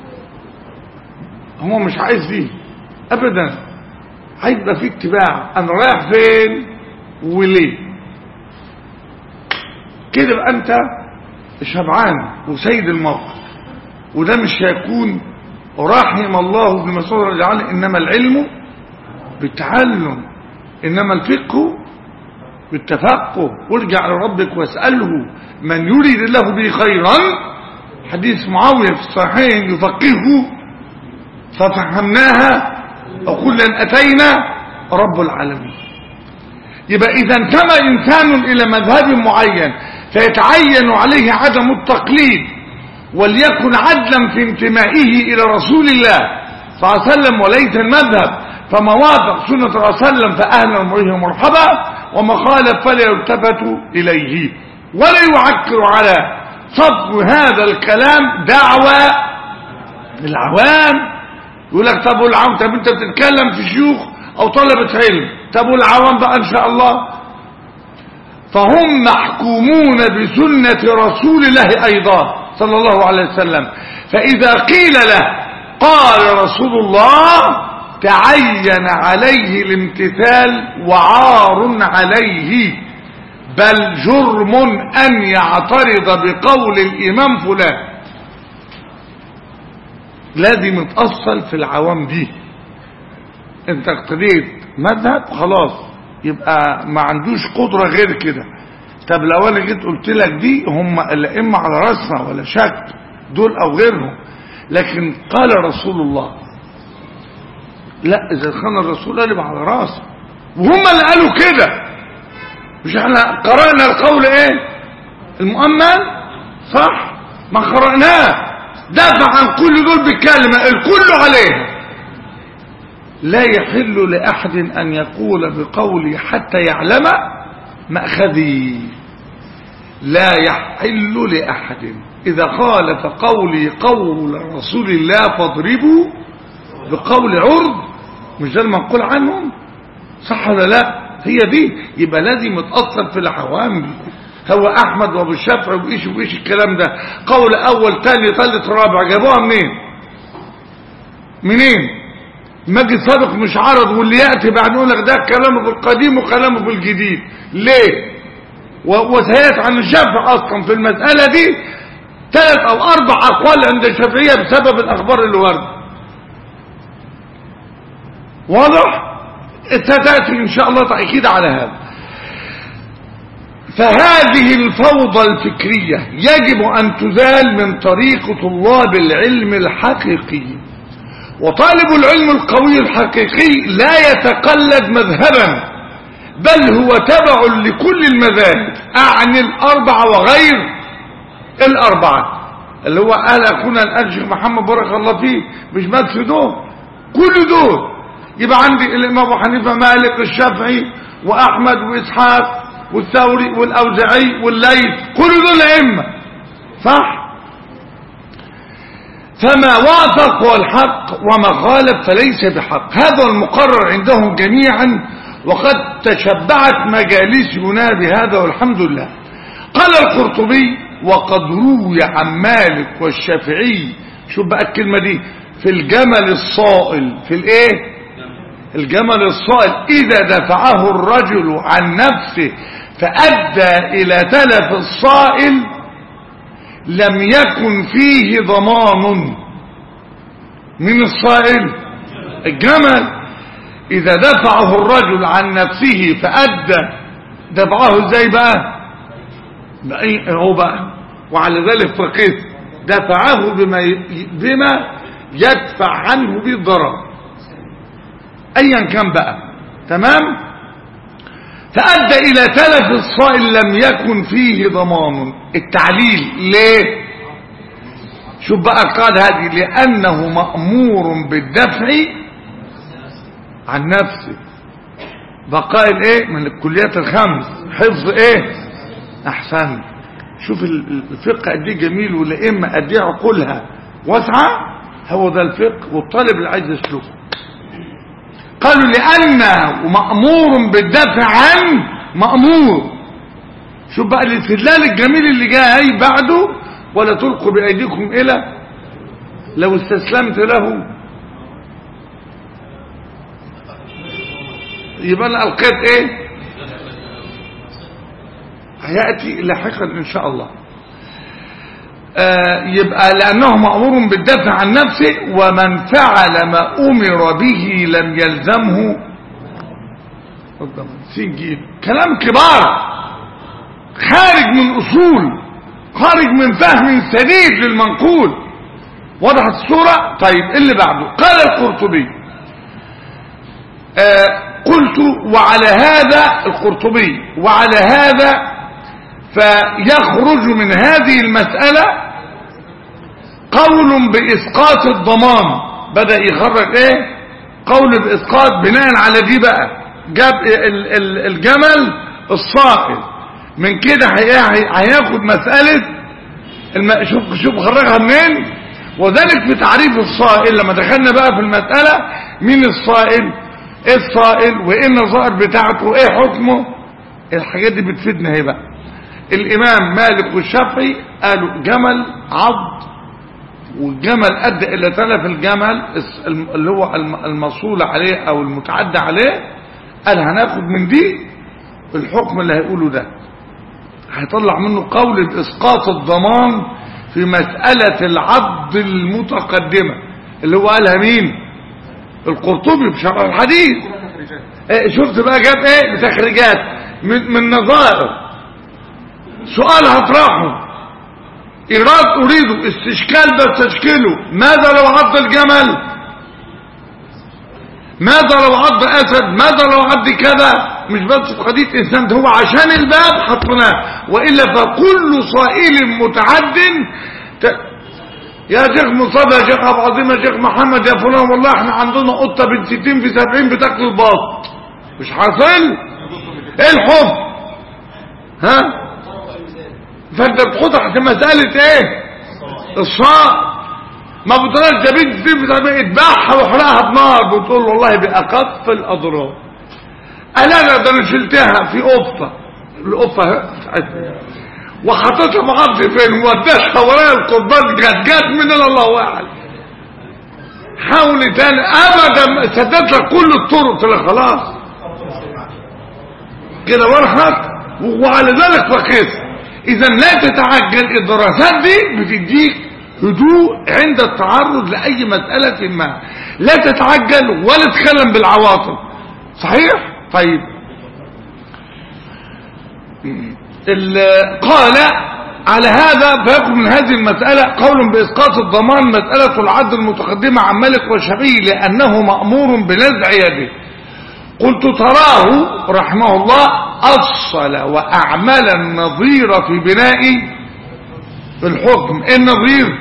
هو مش عايز فيه ابدا هيبقى في اتباع انا رايح فين وليه كده يبقى انت شبعان وسيد الموقف وده مش هيكون رحم الله ابن مسعود رضي الله عنه انما العلم بالتعلم انما الفقه بالتفقه وارجع لربك واساله من يريد الله به خيرا حديث معاويه في الصحيحين يفقهه ففهمناها وكلا اتينا رب العالمين يبقى اذا انتمى انسان الى مذهب معين فيتعين عليه عدم التقليد وليكن عدلا في انتمائه الى رسول الله صلى الله عليه وسلم وليس المذهب فما وافق سنة رسول الله عليه وسلم فأهلا ومريه مرحبا وما خالف فلا يلتفت إليه ولا يعكر على صدق هذا الكلام دعوة العوام يقول لك طب والعوام طب انت بتتكلم في شيوخ او طلبة علم طب والعوام بقى ان شاء الله فهم محكومون بسنة رسول الله ايضا صلى الله عليه وسلم فاذا قيل له قال رسول الله تعين عليه الامتثال وعار عليه بل جرم ان يعترض بقول الامام فلان لازم يتأصل في العوام دي انت اقتديت مذهب خلاص يبقى ما عندوش قدرة غير كده طب لو انا جيت قلت لك دي هم الائمة على راسنا ولا شك دول او غيرهم لكن قال رسول الله لا اذا كان الرسول قال على راسه وهم اللي قالوا كده مش احنا قرأنا القول ايه المؤمن صح ما قرأناه دافع عن كل دول بكلمة الكل عليه لا يحل لأحد أن يقول بقولي حتى يعلم مأخذي لا يحل لأحد إذا خالف قولي قول رسول الله فاضربوا بقول عرض مش ده المنقول عنهم صح ولا لا هي دي يبقى لازم يتأثر في العوام دي هو احمد وابو الشافعي وايش وايش الكلام ده قول اول تاني ثالث رابع جابوها منين منين مجد سابق مش عرض واللي ياتي بعد يقول لك ده كلامه في القديم وكلامه في الجديد ليه وسيات عن الشافعي اصلا في المساله دي ثلاث او اربع اقوال عند الشافعيه بسبب الاخبار اللي ورد واضح ستاتي ان شاء الله تاكيد على هذا فهذه الفوضى الفكرية يجب أن تزال من طريق طلاب العلم الحقيقي وطالب العلم القوي الحقيقي لا يتقلد مذهبا بل هو تبع لكل المذاهب أعني الأربعة وغير الأربعة اللي هو قال أخونا الأرشيخ محمد بارك الله فيه مش بس دول كل دول يبقى عندي الإمام أبو حنيفة مالك الشافعي وأحمد وإسحاق والثوري والأوزعي والليث كل دول أئمة صح فما وافق هو الحق وما خالف فليس بحق هذا المقرر عندهم جميعا وقد تشبعت مجالسنا بهذا والحمد لله قال القرطبي وقد روي عن مالك والشافعي شوف بقى الكلمة دي في الجمل الصائل في الايه الجمل الصائل اذا دفعه الرجل عن نفسه فادى الى تلف الصائل لم يكن فيه ضمان من الصائل الجمل اذا دفعه الرجل عن نفسه فادى دفعه ازاي بقى بأي هو بقى وعلى ذلك فقيت دفعه بما ي- بما يدفع عنه بالضرر ايا كان بقى تمام فأدى إلى تلف الصائل لم يكن فيه ضمان التعليل ليه شوف بقى قال هذه لأنه مأمور بالدفع عن نفسه بقائل ايه من الكليات الخمس حفظ ايه احسن شوف ال- ال- الفقه قد ايه جميل والائمه قد ايه عقولها واسعه هو ده الفقه والطالب اللي عايز يسلكه قالوا لأنه مأمور بالدفع عن مأمور شوف بقى الاستدلال الجميل اللي جاي بعده ولا تلقوا بأيديكم إلى لو استسلمت له يبقى أنا ألقيت إيه هيأتي لاحقا إن شاء الله آه، يبقى لأنه مأمور بالدفع عن نفسه ومن فعل ما أمر به لم يلزمه قدام سجين كلام كبار خارج من أصول خارج من فهم سديد للمنقول وضحت الصورة طيب إيه اللي بعده قال القرطبي آه قلت وعلى هذا القرطبي وعلى هذا فيخرج من هذه المسألة قول بإسقاط الضمان بدأ يخرج ايه قول بإسقاط بناء على دي بقى جاب ال- ال- الجمل الصائل من كده هي- هي- هياخد مسألة الم... شوف شوف خرجها منين وذلك في تعريف الصائل لما دخلنا بقى في المسألة مين الصائل ايه الصائل وايه النظائر بتاعته وايه حكمه الحاجات دي بتفيدنا اهي بقى الامام مالك والشافعي قالوا جمل عض والجمل ادى الى تلف الجمل الس- الم- اللي هو الم- المصول عليه او المتعدى عليه قال هناخد من دي الحكم اللي هيقوله ده هيطلع منه قول باسقاط الضمان في مسألة العض المتقدمة اللي هو قالها مين القرطبي بشرح الحديث إيه شفت بقى جاب ايه بتخريجات من, من نظائر سؤال هطرحه إيراد أريده استشكال بستشكله ماذا لو عض الجمل ماذا لو عض أسد ماذا لو عض كذا مش بس في قضية إنسان ده هو عشان الباب حطناه وإلا فكل صائل متعد ت... يا شيخ مصطفى يا شيخ أبو عظيم يا شيخ محمد يا فلان والله احنا عندنا قطة بنت 60 في 70 بتاكل البط مش حاصل ايه الحب ها فانت بتحطها في مسألة ايه الصاع ما بتقولش ده بنت دي بتعمل اذبحها واحرقها بنار بتقول والله بأقف الأضرار أنا لا ده أنا شلتها في قفة القفة بتاعتها وحطيتها معرفش فين ووديتها ورايا القربان جت جت من الله أعلم حاول تاني أبدا سددت لك كل الطرق قلت لك خلاص كده ورحت وعلى ذلك فقيت اذا لا تتعجل الدراسات دي بتديك هدوء عند التعرض لأي مسألة ما لا تتعجل ولا تتكلم بالعواطف صحيح طيب ال- قال على هذا فيكون من هذه المسألة قول بإسقاط الضمان مسألة العدل المتقدمة عن مالك والشافعي لأنه مأمور بنزع يده قلت تراه رحمه الله أصل وأعمل النظير في بناء الحكم إيه النظير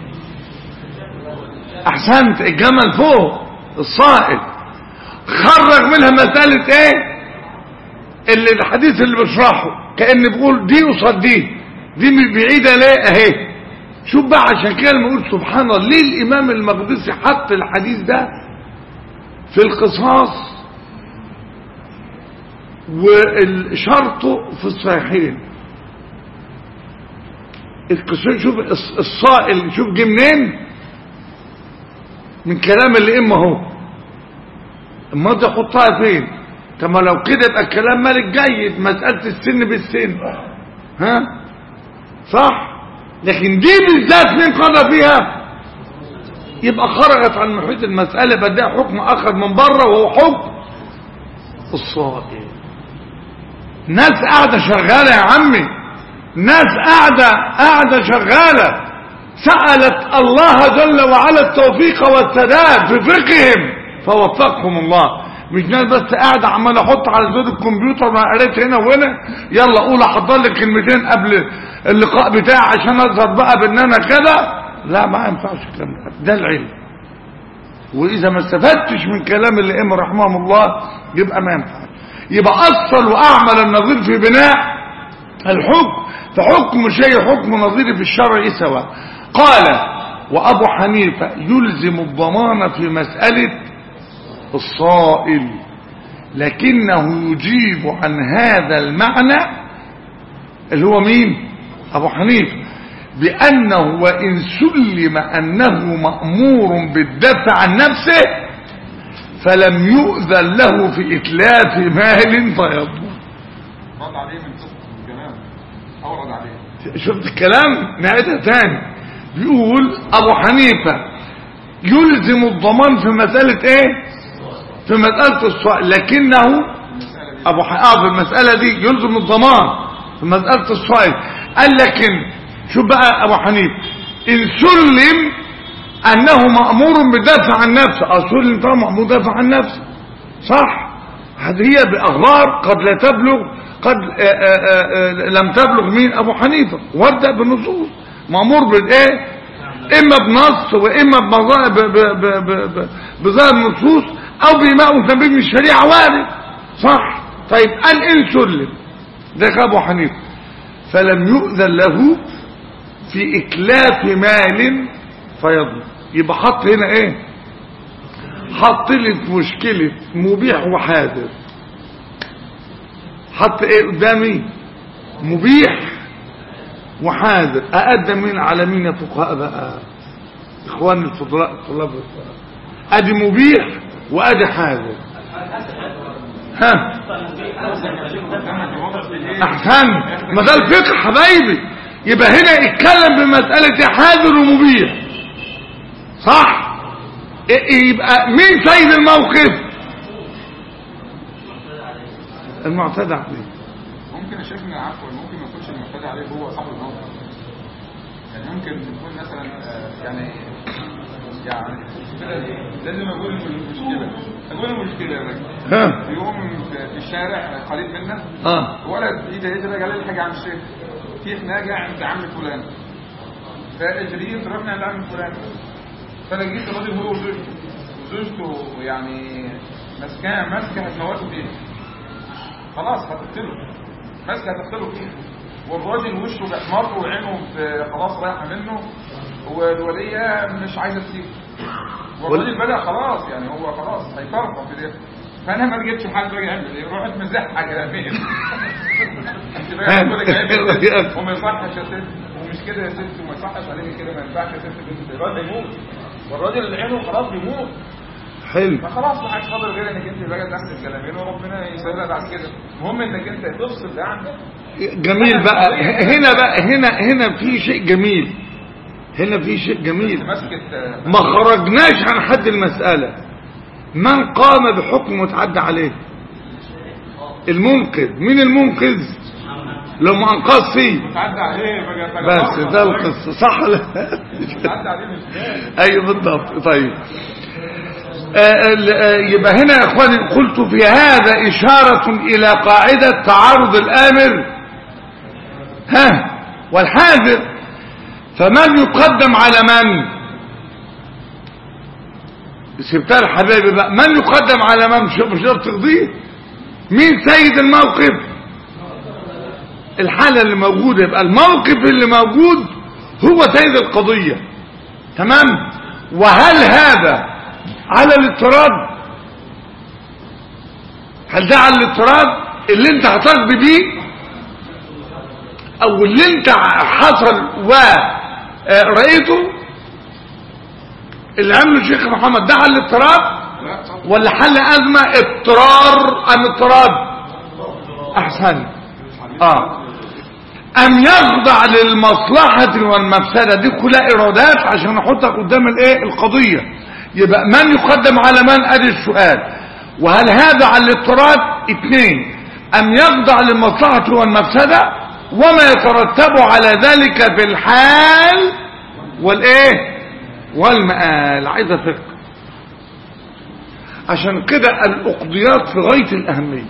أحسنت الجمل فوق الصائل خرج منها مسألة ايه اللي الحديث اللي بشرحه كأن بيقول دي قصاد دي دي مش بعيدة ليه اهي شوف بقى عشان كده لما يقول سبحان الله ليه الامام المقدسي حط الحديث ده في القصاص وشرطه في الصحيحين القصاص شوف الص- الصائل شوف جه منين من كلام اللي اما هو اما انت حطها فين طب ما لو كده يبقى الكلام مالك جيد مسألة السن بالسن ها صح لكن دي بالذات مين قضى فيها يبقى خرجت عن محيط المسألة بدأ حكم أخذ من بره وهو حكم الصائم ناس قاعدة شغالة يا عمي ناس قاعدة قاعدة شغالة سألت الله جل وعلا التوفيق والسداد في فقههم فوفقهم الله مش ناس بس قاعدة عمال احط على زود الكمبيوتر ما قريت هنا وهنا يلا قول احضر لك كلمتين قبل اللقاء بتاعي عشان اظهر بقى بان انا كده لا ما ينفعش الكلام ده ده العلم واذا ما استفدتش من كلام اللي ام رحمهم الله يبقى ما ينفعش يبقى اصل واعمل النظير في بناء الحكم فحكم شيء حكم نظير في الشرع سواء قال وابو حنيفه يلزم الضمان في مساله الصائل لكنه يجيب عن هذا المعنى اللي هو مين ابو حنيفه بانه وان سلم انه مامور بالدفع عن نفسه فلم يؤذن له في اتلاف مال فيضمن رد عليه من قصة الجمال أو رد عليه شفت الكلام نعيدها تاني بيقول ابو حنيفة يلزم الضمان في مسألة ايه في مسألة الصائل لكنه المسألة دي ابو ح... اه في المسألة دي يلزم الضمان في مسألة الصائل قال لكن شوف بقى ابو حنيفة ان سلم انه مأمور بالدفع عن نفسه اه سلم طبعا مأمور بالدفع عن نفسه صح هذه هي بأغرار قد لا تبلغ قد آآ آآ آآ لم تبلغ مين ابو حنيفة وابدأ بالنصوص مأمور بالايه اما بنص واما بمظا- ب- ب- ب- ب- ب- بظاهر النصوص او بما وتنبيه من الشريعه وارد صح طيب ان ان سلم ده كان ابو حنيفه فلم يؤذن له في اتلاف مال فيضمن يبقى حط هنا ايه حط لي في مشكله مبيح وحاذر حط ايه قدامي مبيح وحاذر أقدم من على مين يا فقهاء بقى إخوان الفضلاء الطلاب الفضلاء أدي مبيح وأدي حاذر ها أحسن ما ده الفقه حبايبي يبقى هنا اتكلم بمسألة حاذر ومبيح صح إيه- يبقى مين سيد الموقف المعتدى عليه ممكن يا شيخنا عفوا ممكن ما يكونش المعتدى عليه هو صاحب الموقف يعني ممكن يكون مثلا آه، يعني يعني لازم اقول المشكله اقول المشكله يا راجل ها في يوم في في الشارع قريب منا اه ولد ايده يجري قال لي الحاج عم الشيخ في خناقه عند عم فلان فاجريين رحنا عند عم فلان فلقيت الراجل هو وزوجته وزوجته يعني ماسكاه ماسكه هتموته فيها خلاص هتقتله ماسكه هتقتله فيها والراجل وشه بيحمر وعينه ب- خلاص رايحه منه والوليه مش عايزه تسيبه والراجل بدا خلاص يعني هو خلاص هيفرق في ده فانا ما لقيتش حل بقى اعمل ايه رحت مزحها كلامين انت بقى تقول لك عيب يا ست، وما يصحش يا ست ومش كده يا ست وما يصحش عليك كده ما ينفعش يا ست بنت الراجل يموت والراجل اللي عينه خلاص بيموت حلو فخلاص ما حدش فاضل غير انك انت بقى تحت الكلامين وربنا يسهلها بعد كده المهم انك انت تفصل ده عنك جميل بقى هنا بقى هنا هنا في شيء جميل هنا في شيء جميل مسكت آه، ما خرجناش عن حد المسألة من قام بحكم متعدى عليه المنقذ مين المنقذ لو ما انقذ فيه تعدى عليه بقى بس ده القصة صح ولا تعدى عليه مش جاي ايوه بالضبط طيب آه، ال- آه، يبقى هنا يا اخواني قلت في هذا اشارة الى قاعدة تعارض الامر ها والحاذر فمن يقدم على من سبتها الحبايب بقى من يقدم على من مش مش تقدر تقضيه مين سيد الموقف الحالة اللي موجودة يبقى الموقف اللي موجود هو سيد القضية تمام وهل هذا على الاضطراد هل ده على الاضطراد اللي انت هتقضي بيه او اللي انت حصل ورأيته اللي عمله الشيخ محمد ده على الاضطراد لا طبعا ولا حل ازمه اضطرار ام اضطراد احسن اه ام يخضع للمصلحه والمفسده دي كلها ارادات عشان احطك قدام الايه القضيه يبقى من يقدم على من ادي السؤال وهل هذا على الاضطراد اثنين ام يخضع للمصلحه والمفسده وما يترتب على ذلك في الحال والايه والمآل عايزه فقه عشان كده الأقضيات في غاية الأهمية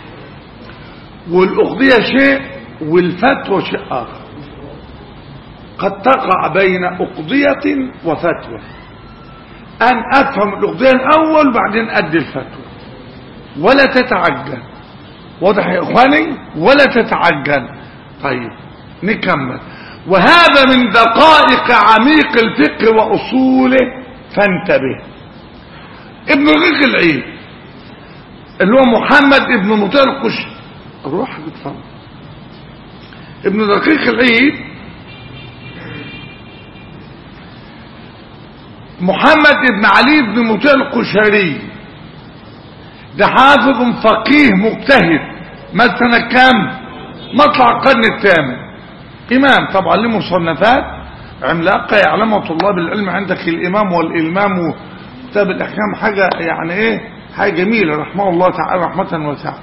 والأقضية شيء والفتوى شيء آخر قد تقع بين أقضية وفتوى أن أفهم الأقضية الأول بعدين أدي الفتوى ولا تتعجل واضح يا إخواني ولا تتعجل طيب نكمل وهذا من دقائق عميق الفقه وأصوله فانتبه ابن رقيق العيد اللي هو محمد ابن مطيع القش روح اتفضل ابن دقيق العيد محمد ابن علي بن مطيع القشيري ده حافظ فقيه مجتهد مات سنة كام مطلع القرن الثامن إمام طبعا له مصنفات عملاقة يعلمها طلاب العلم عندك الإمام والإلمام كتاب الأحكام حاجة يعني إيه حاجة جميلة رحمه الله تعالى رحمة واسعة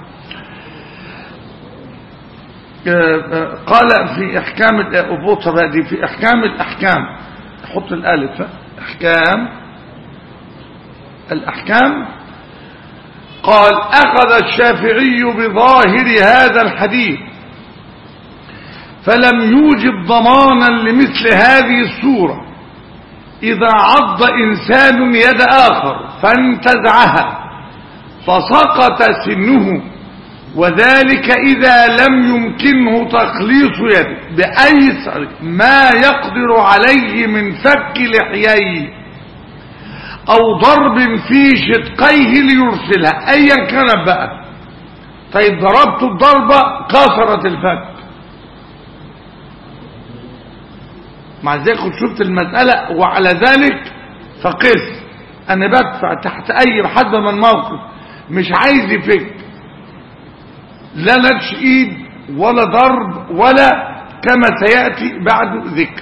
آه، آه، قال في احكام الابوطه بقى دي في احكام الاحكام حط الالف ها. احكام الاحكام قال اخذ الشافعي بظاهر هذا الحديث فلم يوجب ضمانا لمثل هذه الصوره اذا عض انسان يد اخر فانتزعها فسقط سنه وذلك إذا لم يمكنه تخليص يده بأيسر ما يقدر عليه من فك لحييه أو ضرب في شدقيه ليرسلها أيا كان بقى طيب ضربت الضربة كسرت الفك مع ذلك شفت المسألة وعلى ذلك فقس أنا بدفع تحت أي حد من موقف مش عايز يفك لا لبش ايد ولا ضرب ولا كما سيأتي بعد ذكر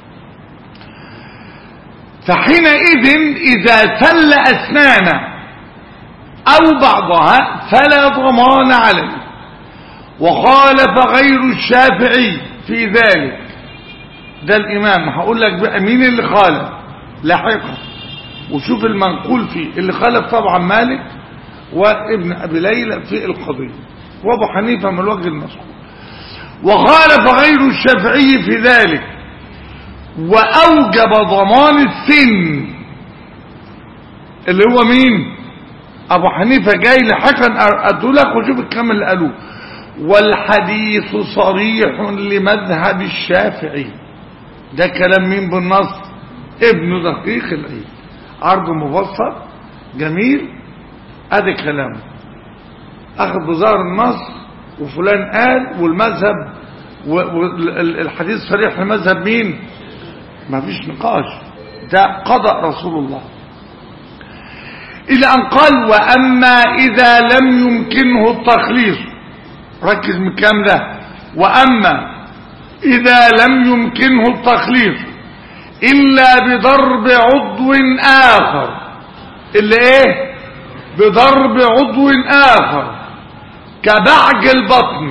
فحينئذ إذا سل أسنانه أو بعضها فلا ضمان عليه وخالف غير الشافعي في ذلك ده الإمام هقول لك بقى مين اللي خالف لاحقا وشوف المنقول فيه اللي خالف طبعا مالك وابن أبي ليلى في القضية وابو حنيفة من الوجه المذكور وخالف غير الشافعي في ذلك وأوجب ضمان السن اللي هو مين أبو حنيفة جاي لحقا أدولك وشوف الكلام اللي قالوه والحديث صريح لمذهب الشافعي ده كلام مين بالنص ابن دقيق العيد عرض مبسط جميل ادي كلامه اخذ بظاهر النص وفلان قال والمذهب والحديث صريح لمذهب مين ما فيش نقاش ده قضاء رسول الله الى ان قال واما اذا لم يمكنه التخليص ركز من الكلام ده واما اذا لم يمكنه التخليص الا بضرب عضو اخر اللي ايه بضرب عضو اخر كبعج البطن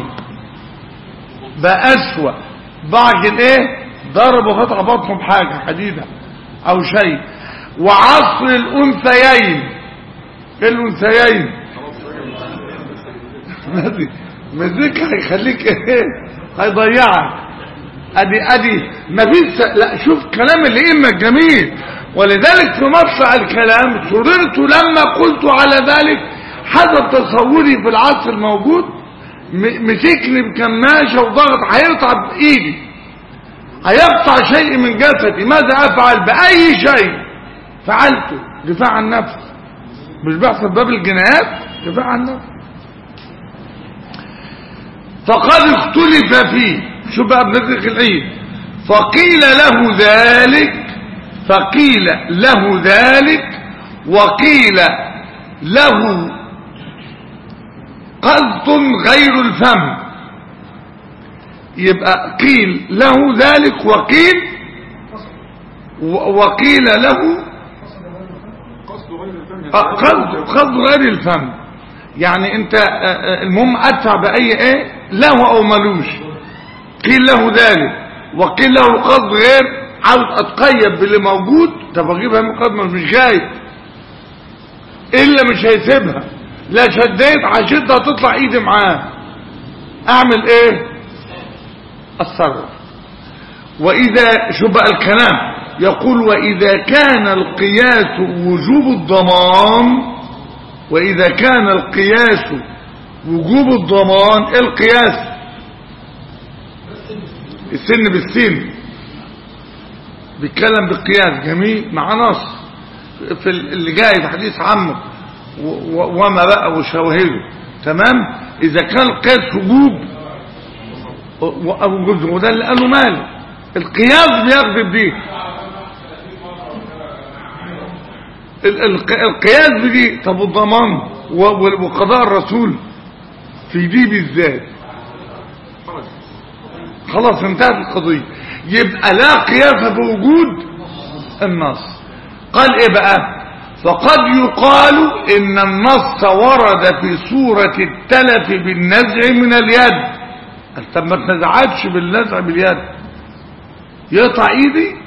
بأسوأ بعج الايه ضرب قطع بطنه بحاجة حديدة او شيء وعصر الانثيين الانثيين ماشي مزيك هيخليك ايه هيضيعك ادي ادي مفيش لا شوف كلام الائمه الجميل ولذلك في مطلع الكلام سررت لما قلت على ذلك حسب تصوري في العصر الموجود م- مسكني بكماشه وضغط هيقطع بايدي هيقطع شيء من جسدي ماذا افعل باي شيء فعلته دفاع عن نفسي مش بيحصل باب الجنايات دفاع عن نفسي فقد اختلف فيه شو بقى بنطلق العيد فقيل له ذلك فقيل له ذلك وقيل له قصد غير الفم يبقى قيل له ذلك وقيل و- وقيل له قصد غير الفهم آه، قصد قصد غير الفم يعني انت آه، آه، المهم ادفع باي ايه له او ملوش قيل له ذلك وقيل له القصد غير عاوز اتقيد باللي موجود طب اجيبها من قبل مش جاي الا مش هيسيبها لا شديت عشدها تطلع ايدي معاه اعمل ايه اتصرف واذا شو بقى الكلام يقول واذا كان القياس وجوب الضمان واذا كان القياس وجوب الضمان إيه القياس السن بالسن بيتكلم بالقياس جميل مع نص في اللي جاي في حديث عمه و- و- وما بقى وشواهده تمام اذا كان القياس وجوب و- او جزء وده اللي قاله مالك القياس بياخد بدي ال- ال- القياس بدي طب الضمان و- و- وقضاء الرسول في دي بالذات خلاص انتهت القضية يبقى لا قياس بوجود النص قال ايه بقى فقد يقال ان النص ورد في سورة التلف بالنزع من اليد قال طب ما تنزعتش بالنزع باليد يقطع ايدي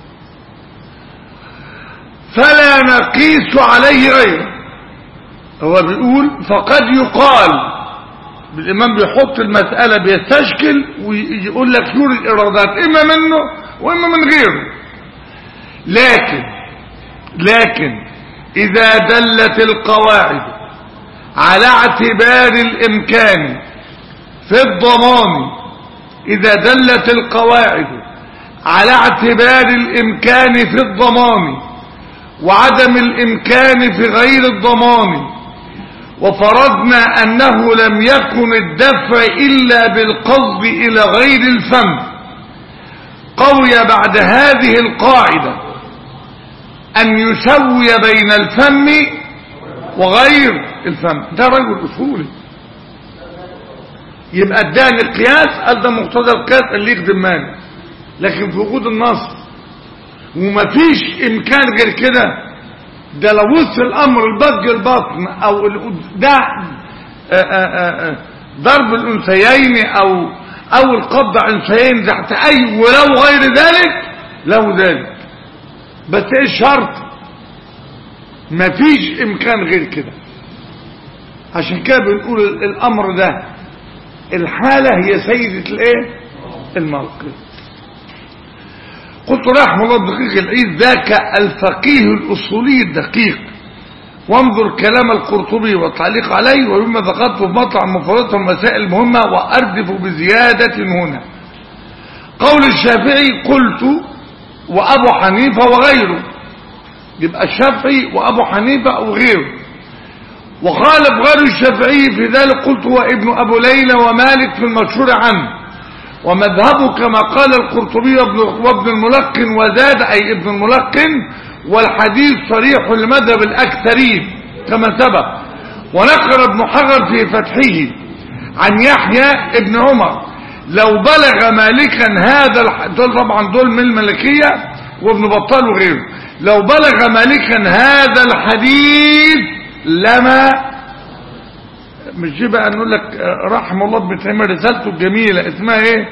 فلا نقيس عليه غيره هو بيقول فقد يقال الإمام بيحط المسألة بيستشكل ويقول لك يوري الإرادات إما منه وإما من غيره لكن لكن إذا دلت القواعد على اعتبار الإمكان في الضمان إذا دلت القواعد على اعتبار الإمكان في الضمان وعدم الإمكان في غير الضمان وفرضنا أنه لم يكن الدفع إلا بالقصد إلى غير الفم قوي بعد هذه القاعدة أن يسوي بين الفم وغير الفم ده رجل أصولي يبقى اداني القياس قال ده مقتضى القياس اللي يخدم مالي لكن في وجود النص ومفيش إمكان غير كده ده لو وصل الامر البج البطن او ال- ده آه، آه، آه، ضرب الانثيين او او القبض على الانثيين تحت اي ولو غير ذلك له ذلك بس ايه الشرط مفيش امكان غير كده عشان كده بنقول ال- الامر ده الحالة هي سيدة الايه الموقف قلت رحمه الله الدقيق العيد ذاك الفقيه الأصولي الدقيق وانظر كلام القرطبي والتعليق عليه ومما ذكرته في مطلع مفردته المسائل المهمة وأردف بزيادة هنا قول الشافعي قلت وأبو حنيفة وغيره يبقى الشافعي وأبو حنيفة وغيره وخالف غير الشافعي في ذلك قلت هو ابن أبو ليلى ومالك في المشهور عنه ومذهبه كما قال القرطبي وابن وابن الملقن وزاد أي ابن الملقن والحديث صريح لمذهب الأكثرين كما سبق ونقر ابن حجر في فتحه عن يحيى ابن عمر لو بلغ مالكا هذا الح... دول طبعا دول من الملكية وابن بطال وغيره لو بلغ مالكا هذا الحديث لما مش دي بقى نقول لك آه، رحم الله ابن تيميه رسالته الجميله اسمها ايه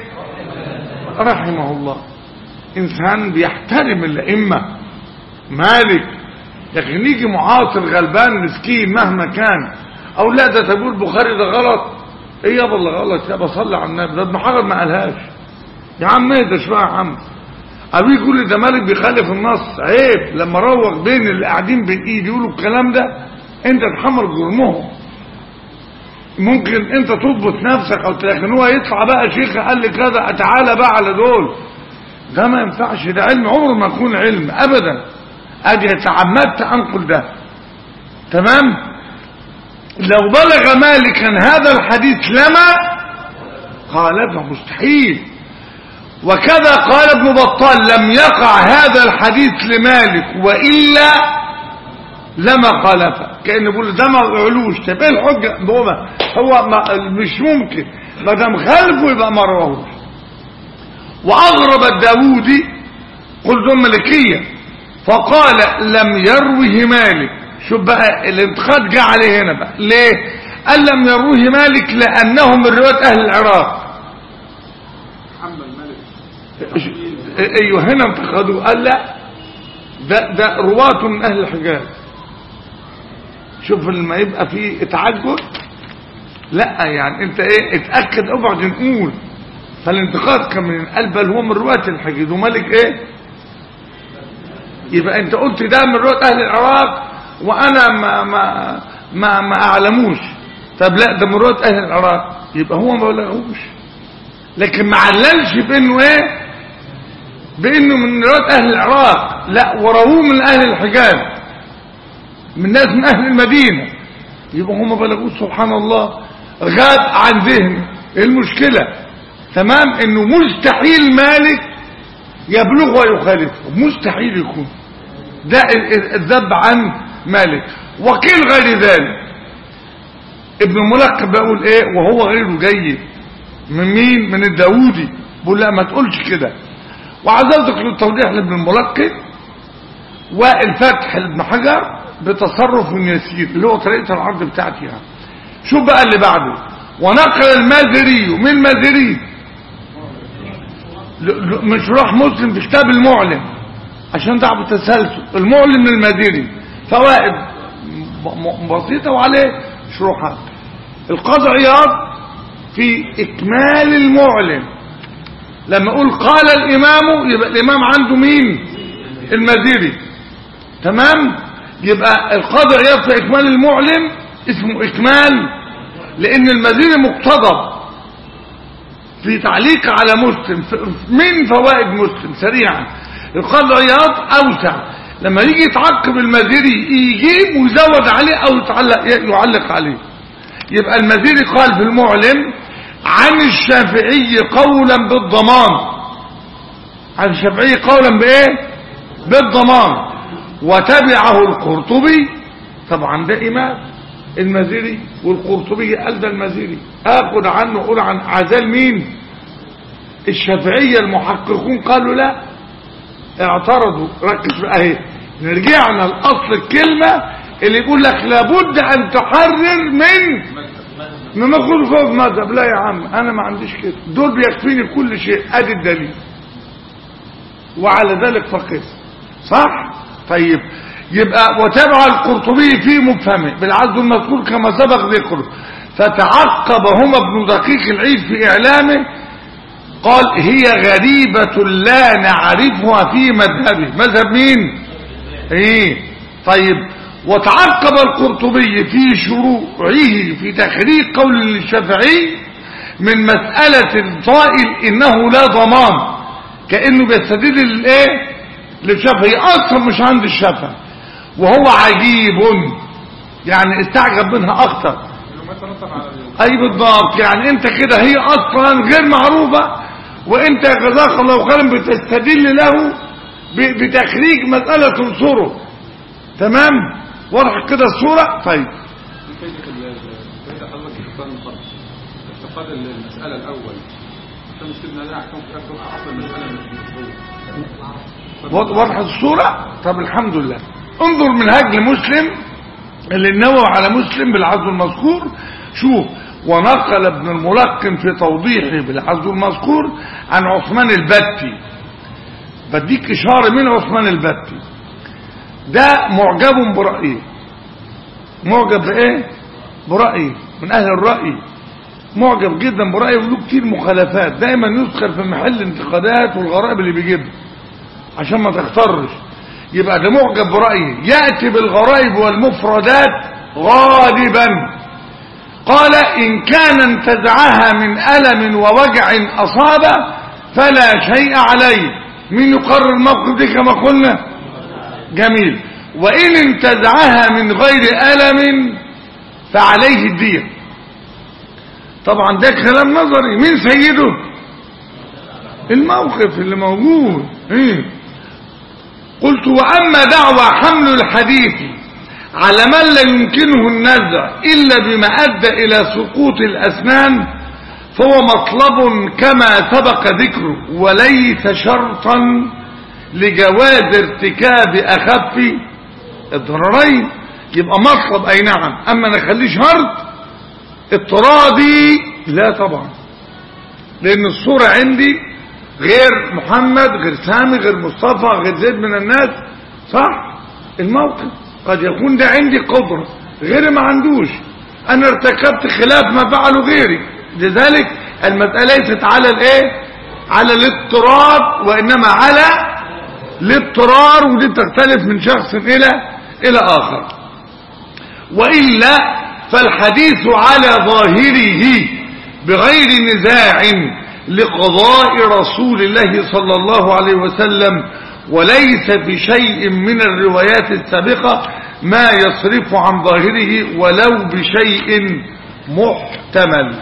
رحمه الله انسان بيحترم الائمه مالك لكن يجي معاصر غلبان مسكين مهما كان او لا ده تقول البخاري ده غلط ايه يابا اللي غلط يابا صلي على النبي ده ابن حجر ما قالهاش يا عم ايه ده شويه يا عم ابي يقول لي ده مالك بيخالف النص عيب لما روج بين اللي قاعدين بين ايدي يقولوا الكلام ده انت تحمل جرمهم ممكن انت تضبط نفسك او لكن هو يطلع بقى شيخ قال لي كذا تعالى بقى على دول ده ما ينفعش ده علم عمره ما يكون علم ابدا ادي تعمدت انقل ده تمام لو بلغ مالكا هذا الحديث لما خالفه مستحيل وكذا قال ابن بطال لم يقع هذا الحديث لمالك وإلا لما خالفه كأن يقول ده ما علوش طب ايه الحجة هو ما هو ما مش ممكن ما دام خالفه يبقى ما رواهوش وأغرب الداوودي قلت ملكية فقال لم يروه مالك شوف بقى الانتقاد جه عليه هنا بقى ليه قال لم يروه مالك لأنه من رواية أهل العراق ايوه هنا انتقدوا قال لا ده ده رواة من اهل الحجاز شوف لما يبقى في تعجل لا يعني انت ايه اتاكد ابعد نقول فالانتقاد كان من قال بل هو من رواة الحجاز ومالك ايه يبقى انت قلت ده من رواة اهل العراق وانا ما ما ما, ما اعلموش طب لا ده من رواة اهل العراق يبقى هو ما بلغوش لكن ما عللش بانه ايه بانه من رواة اهل العراق لا ورووه من اهل الحجاز من ناس من اهل المدينة يبقى هم بلغوه سبحان الله غاب عن ذهنه ايه المشكلة تمام انه مستحيل مالك يبلغ ويخالفه مستحيل يكون ده الذب عن مالك وقيل غير ذلك ابن الملقب بيقول ايه وهو غيره جيد من مين من الداودي بقول لا ما تقولش كده وعزلتك للتوضيح لابن الملقب والفتح لابن حجر بتصرف يسير اللي هو طريقة العرض بتاعتي يعني. شوف بقى اللي بعده ونقل المازري من المازري مش راح مسلم في كتاب المعلم عشان دعوة التسلسل المعلم من المازري فوائد بسيطة وعليه شروحات القاضي عياض في إكمال المعلم لما أقول قال الإمام يبقى الإمام عنده مين المزيري تمام يبقى القاضي عياض في إكمال المعلم اسمه إكمال لأن المزيري مقتضب في تعليق على مسلم من فوائد مسلم سريعا القاضي عياض أوسع لما يجي يتعقب المزيري يجيب ويزود عليه أو يتعلق يعلق عليه يبقى المزيري قال في المعلم عن الشافعي قولا بالضمان عن الشافعي قولا بايه بالضمان وتبعه القرطبي طبعا ده امام المزيري والقرطبي قال ده المزيري اخد عنه اقول عن عزال مين الشافعية المحققون قالوا لا اعترضوا ركز بقى اهي رجعنا لاصل الكلمة اللي يقول لك لابد ان تحرر من من مخرج فوق مذهب لا يا عم انا ما عنديش كده دول بيكفيني كل شيء ادي الدليل وعلى ذلك فقس صح طيب يبقى وتابع القرطبي في مفهمه بالعز المذكور كما سبق ذكره فتعقب هما ابن دقيق العيد في اعلامه قال هي غريبة لا نعرفها في مذهبه مذهب مين ايه طيب وتعقب القرطبي في شروعه في تخريج قول الشافعي من مسألة الطائل انه لا ضمان كأنه بيستدل للايه للشافعي اصلا مش عند الشافعي وهو عجيب يعني استعجب منها اكتر اي بالضبط يعني انت كده هي اصلا غير معروفة وانت جزاك الله خيرا بتستدل له بتخريج مسألة تنصره تمام واضح كده الصورة طيب اعتقاد المسألة الأول عشان سيدنا لا يحكم في أكثر أصل المسألة واضح الصورة طب الحمد لله انظر منهاج لمسلم اللي النووي على مسلم بالعزو المذكور شوف ونقل ابن الملقن في توضيحه بالعزو المذكور عن عثمان البتي بديك إشارة من عثمان البتي ده معجب برأيه معجب بإيه برأيه من أهل الرأي معجب جدا برأيه وله كتير مخالفات دايما يذكر في محل انتقادات والغرائب اللي بيجيبها عشان ما تختارش يبقى ده معجب برأيه يأتي بالغرائب والمفردات غالبا قال إن كان انتزعها من ألم ووجع أصابه فلا شيء عليه مين يقرر الموقف دي كما قلنا جميل وإن انتزعها من غير ألم فعليه الدية طبعا ده كلام نظري مين سيده الموقف اللي موجود إيه؟ قلت وأما دعوى حمل الحديث على من لا يمكنه النزع إلا بما أدى إلى سقوط الأسنان فهو مطلب كما سبق ذكره وليس شرطا لجواز ارتكاب أخف الضررين يبقى مطلب أي نعم أما نخليه شرط اضطرادي لا طبعا لأن الصورة عندي غير محمد غير سامي غير مصطفى غير زيد من الناس صح الموقف قد يكون ده عندي قدرة غيري ما عندوش انا ارتكبت خلاف ما فعله غيري لذلك المسألة ليست على الايه على الاضطرار وانما على الاضطرار ودي تختلف من شخص الى الى اخر وإلا فالحديث على ظاهره بغير نزاع لقضاء رسول الله صلى الله عليه وسلم وليس في شيء من الروايات السابقة ما يصرف عن ظاهره ولو بشيء محتمل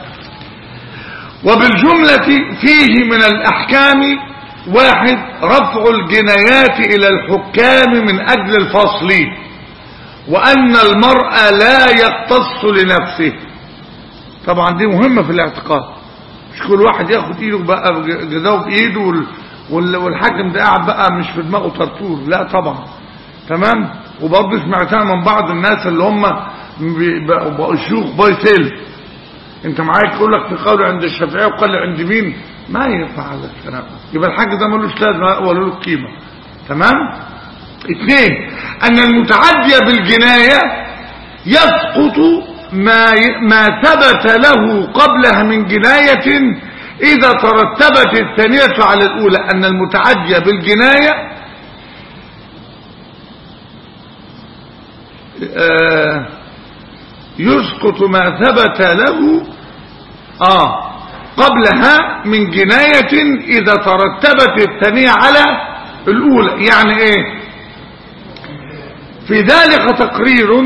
وبالجملة فيه من الأحكام واحد رفع الجنايات إلى الحكام من أجل الفصل وأن المرء لا يقتص لنفسه طبعا دي مهمة في الاعتقاد مش كل واحد ياخد ايده بقى جزاه بايده وال- وال- والحاكم ده قاعد بقى مش في دماغه طرطور لا طبعا تمام وبرضه سمعتها من بعض الناس اللي هم بي- بقوا بقوا شيوخ باي سيل انت معاك يقول لك في قول عند الشافعيه وقال عند مين ما ينفع هذا الكلام يبقى الحاج ده ملوش لازمه ولا له قيمه تمام اثنين ان المتعدي بالجنايه يسقط ما ما ثبت له قبلها من جنايه اذا ترتبت الثانيه على الاولى ان المتعدي بالجنايه آه يسقط ما ثبت له آه قبلها من جناية إذا ترتبت الثانية على الأولى يعني إيه في ذلك تقرير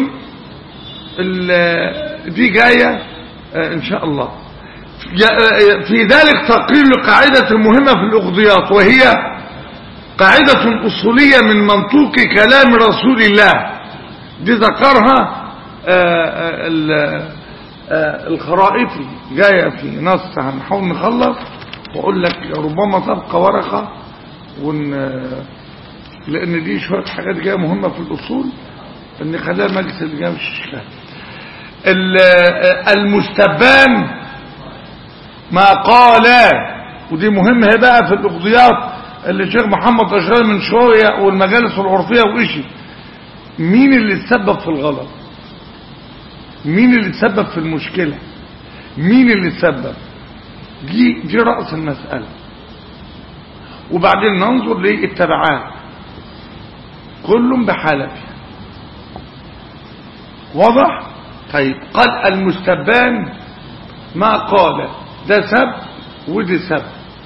ال- دي جاية آه، إن شاء الله يا- في ذلك تقرير لقاعدة مهمة في الأقضيات وهي قاعدة أصولية من منطوق كلام رسول الله دي ذكرها آه، آه، ال- آه، الخرائطي جاية في نص هنحاول نخلص واقول لك ربما تبقى ورقة ون لان دي شوية حاجات جاية مهمة في الاصول ان خلال مجلس اللي جاي مش اشكال ال- آه، المستبان ما قال ودي مهمة بقى في الاقضيات اللي الشيخ محمد اشرار من شوية والمجالس العرفية وإشي مين اللي تسبب في الغلط مين اللي تسبب في المشكلة مين اللي تسبب دي دي رأس المسألة وبعدين ننظر للتبعات كل بحالته واضح طيب قال المستبان ما قال ده سب ودي سب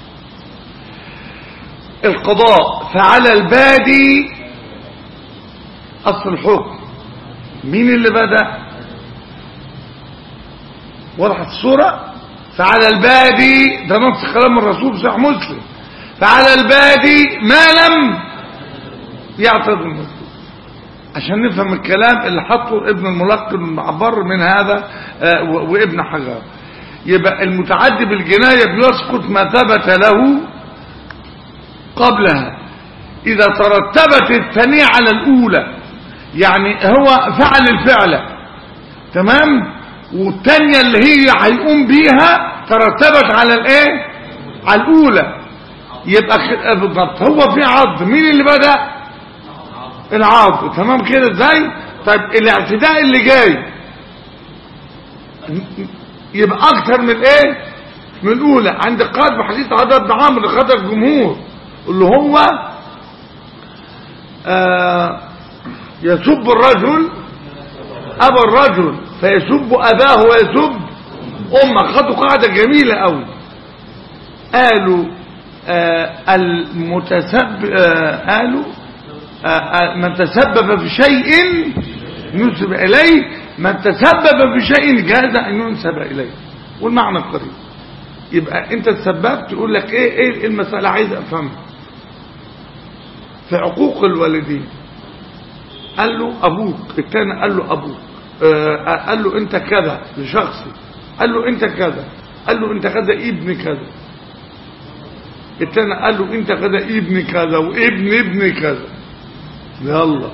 القضاء فعلى البادي أصل الحكم مين اللي بدأ وضحت الصورة فعلى البادي ده نص كلام الرسول صحيح مسلم فعلى البادي ما لم يعترض المسلم عشان نفهم الكلام اللي حطه ابن الملقن المعبر من هذا آه، و- وابن حجر يبقى المتعدي بالجناية بيسقط ما ثبت له قبلها إذا ترتبت الثانية على الأولى يعني هو فعل الفعلة تمام والثانية اللي هي هيقوم بيها ترتبت على الايه على الأولى يبقى خ- بالضبط هو في عض مين اللي بدأ العاطل تمام كده ازاي طيب الاعتداء اللي جاي يبقى اكتر من ايه من الاولى عند قائد بحديث عدد بن عمرو خد الجمهور اللي هو آه يسب الرجل ابا الرجل فيسب اباه ويسب امه خدوا قاعده جميله قوي قالوا آه المتسبب آه قالوا آه آه من تسبب في شيء نسب اليه من تسبب في شيء جاز ان ينسب اليه والمعنى قريب يبقى انت تسببت يقول لك ايه ايه المساله عايز افهمها في عقوق الوالدين قال له ابوك الثاني قال له ابوك آه قال له انت كذا لشخصي قال له انت كذا قال له انت كذا ابن كذا الثاني قال له انت كذا ابن كذا وابن ابن كذا يلا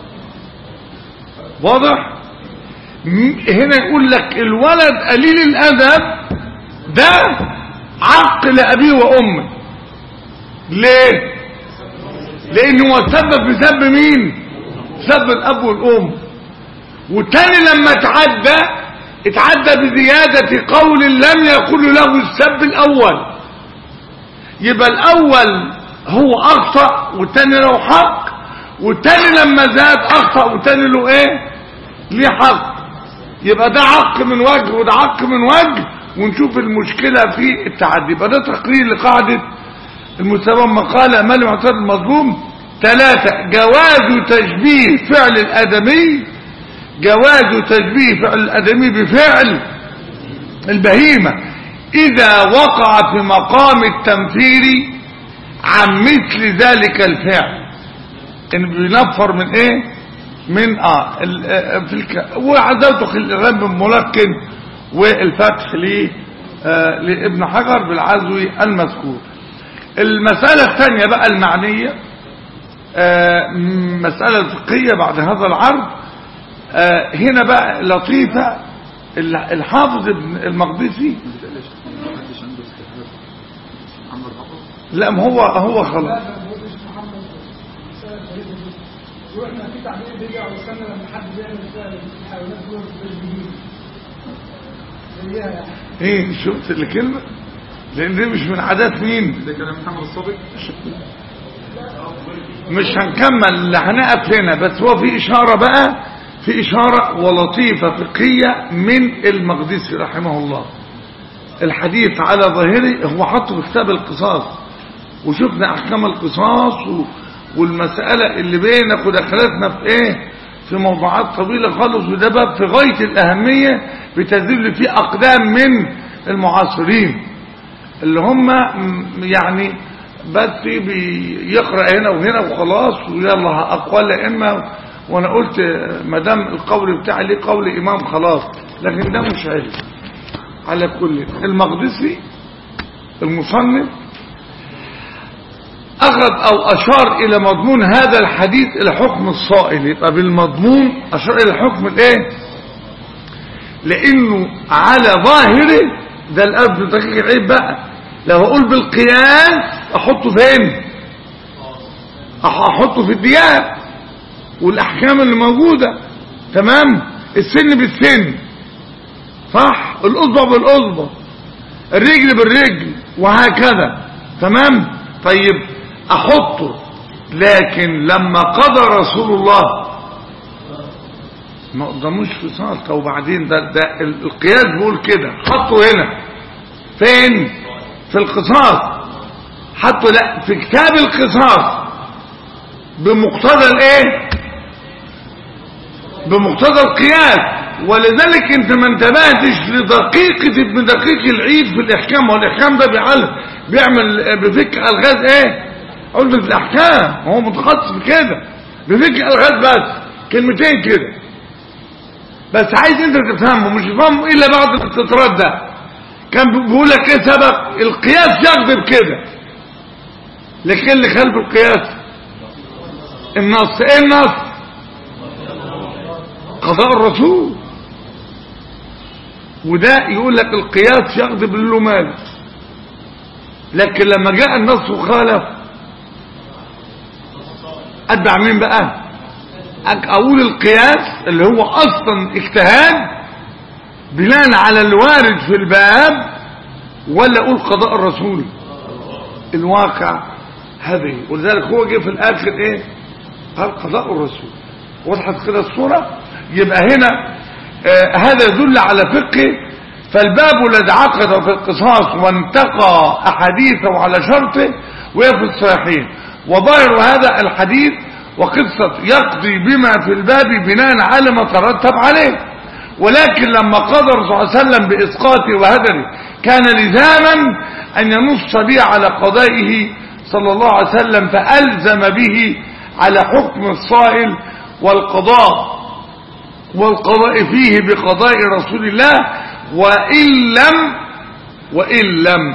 واضح هنا يقول لك الولد قليل الادب ده عق لابيه وامه ليه لانه هو سبب في سب مين سب الاب والام والتاني لما اتعدى اتعدى بزيادة قول لم يقول له السب الاول يبقى الاول هو اخطأ والتاني له حق والتاني لما زاد اخطأ والتاني له ايه ليه حق يبقى ده عق من وجه وده عق من وجه ونشوف المشكلة في التعدي يبقى ده تقرير لقاعدة المساواة مقالة مال معتاد المظلوم ثلاثة جواز تشبيه فعل الآدمي جواز تشبيه فعل الآدمي بفعل البهيمة إذا وقع في مقام التمثيل عن مثل ذلك الفعل إن بينفر من إيه من آه في الك... وعزوته الإرهاب الملقن والفتح ليه آه لابن حجر بالعزو المذكور المسألة الثانية بقى المعنية آه مسألة فقهية بعد هذا العرض آه هنا بقى لطيفة الحافظ ابن المقدسي لا ما هو هو خلاص واحنا في تعبير بيجي على السنه لما حد بيعمل الحيوانات دول بالجديد زيها يعني ايه شفت الكلمة لان دي مش من عادات مين ده كلام محمد الصبي مش هنكمل اللي هنقف هنا بس هو في اشارة بقى في اشارة ولطيفة فقهية من المقدسي رحمه الله الحديث على ظاهره هو حطه في كتاب القصاص وشفنا احكام القصاص و... والمسألة اللي بينك ودخلتنا في ايه في موضوعات طويلة خالص وده باب في غاية الأهمية بتذل فيه أقدام من المعاصرين اللي هم يعني بس بيقرأ هنا وهنا وخلاص ويلا أقوال إما وأنا قلت ما دام القول بتاعي ليه قول إمام خلاص لكن ده مش علم على كل المقدسي المصنف أخذ أو أشار إلى مضمون هذا الحديث إلى حكم الصائل يبقى بالمضمون أشار إلى حكم الإيه لأنه على ظاهره ده الأرض دقيق العيب بقى لو أقول بالقياس أحطه فين أحطه في الديار والأحكام اللي موجودة تمام السن بالسن صح الأصبع بالأصبع الرجل بالرجل وهكذا تمام طيب احطه لكن لما قضى رسول الله ما قدموش في صالته وبعدين ده, ده القياس بيقول كده حطه هنا فين في القصاص حطه لا في كتاب القصاص بمقتضى الايه بمقتضى القياس ولذلك انت ما انتبهتش لدقيقة ابن دقيق العيد في الاحكام والاحكام ده بيعلم بيعمل بفك الغاز ايه علم في الاحكام هو متخصص في كده بفك الغاز بس كلمتين كده بس عايز انت تفهمه مش تفهمه الا بعد الاستطراد ده كان بيقول لك ايه سبب القياس يغضب كده لكن اللي خلف القياس النص ايه النص قضاء الرسول وده يقول لك القياس يغضب له مال لكن لما جاء النص وخالف اتبع مين بقى أك- اقول القياس اللي هو اصلا اجتهاد بناء على الوارد في الباب ولا اقول قضاء الرسول الواقع هذه ولذلك هو جه في الاخر ايه قال قضاء الرسول وضحت كده الصورة يبقى هنا آه هذا يدل على فقه فالباب الذي عقد في القصاص وانتقى احاديثه على شرطه وهي في الصحيحين وظاهر هذا الحديث وقصة يقضي بما في الباب بناء على ما ترتب عليه ولكن لما قضى الرسول صلى الله عليه وسلم بإسقاطه وهدره كان لزاما أن ينص به على قضائه صلى الله عليه وسلم فألزم به على حكم الصائل والقضاء والقضاء فيه بقضاء رسول الله وإن لم وإن لم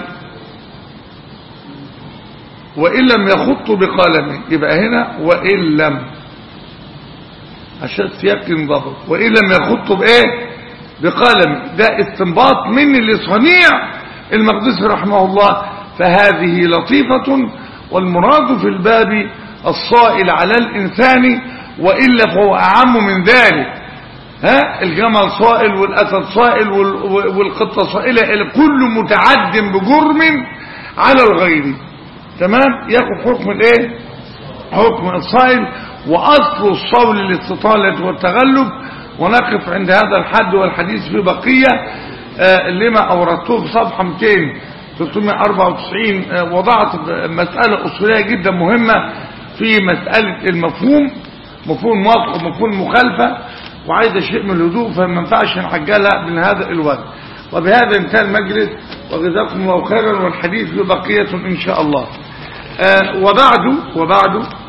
وإن لم يخط بقلمه يبقى هنا وإن لم عشان سياق ينضبط وإن لم يخط بإيه بقلم ده استنباط مني لصنيع المقدسي رحمه الله فهذه لطيفة والمراد في الباب الصائل على الإنسان وإلا فهو أعم من ذلك ها الجمل صائل والأسد صائل وال- والقطة صائلة الكل متعد بجرم على الغير تمام ياخد حكم الايه حكم الصائل واصل الصول للاستطالة والتغلب ونقف عند هذا الحد والحديث في بقية آه لما اوردته في صفحة 200 394 آه وضعت مسألة اصولية جدا مهمة في مسألة المفهوم مفهوم موافق ومفهوم مخالفة وعايزة شيء من الهدوء فما ينفعش نعجلها من هذا الوقت وبهذا انتهى المجلس وجزاكم الله خيرا والحديث ببقية ان شاء الله آه وبعد وبعد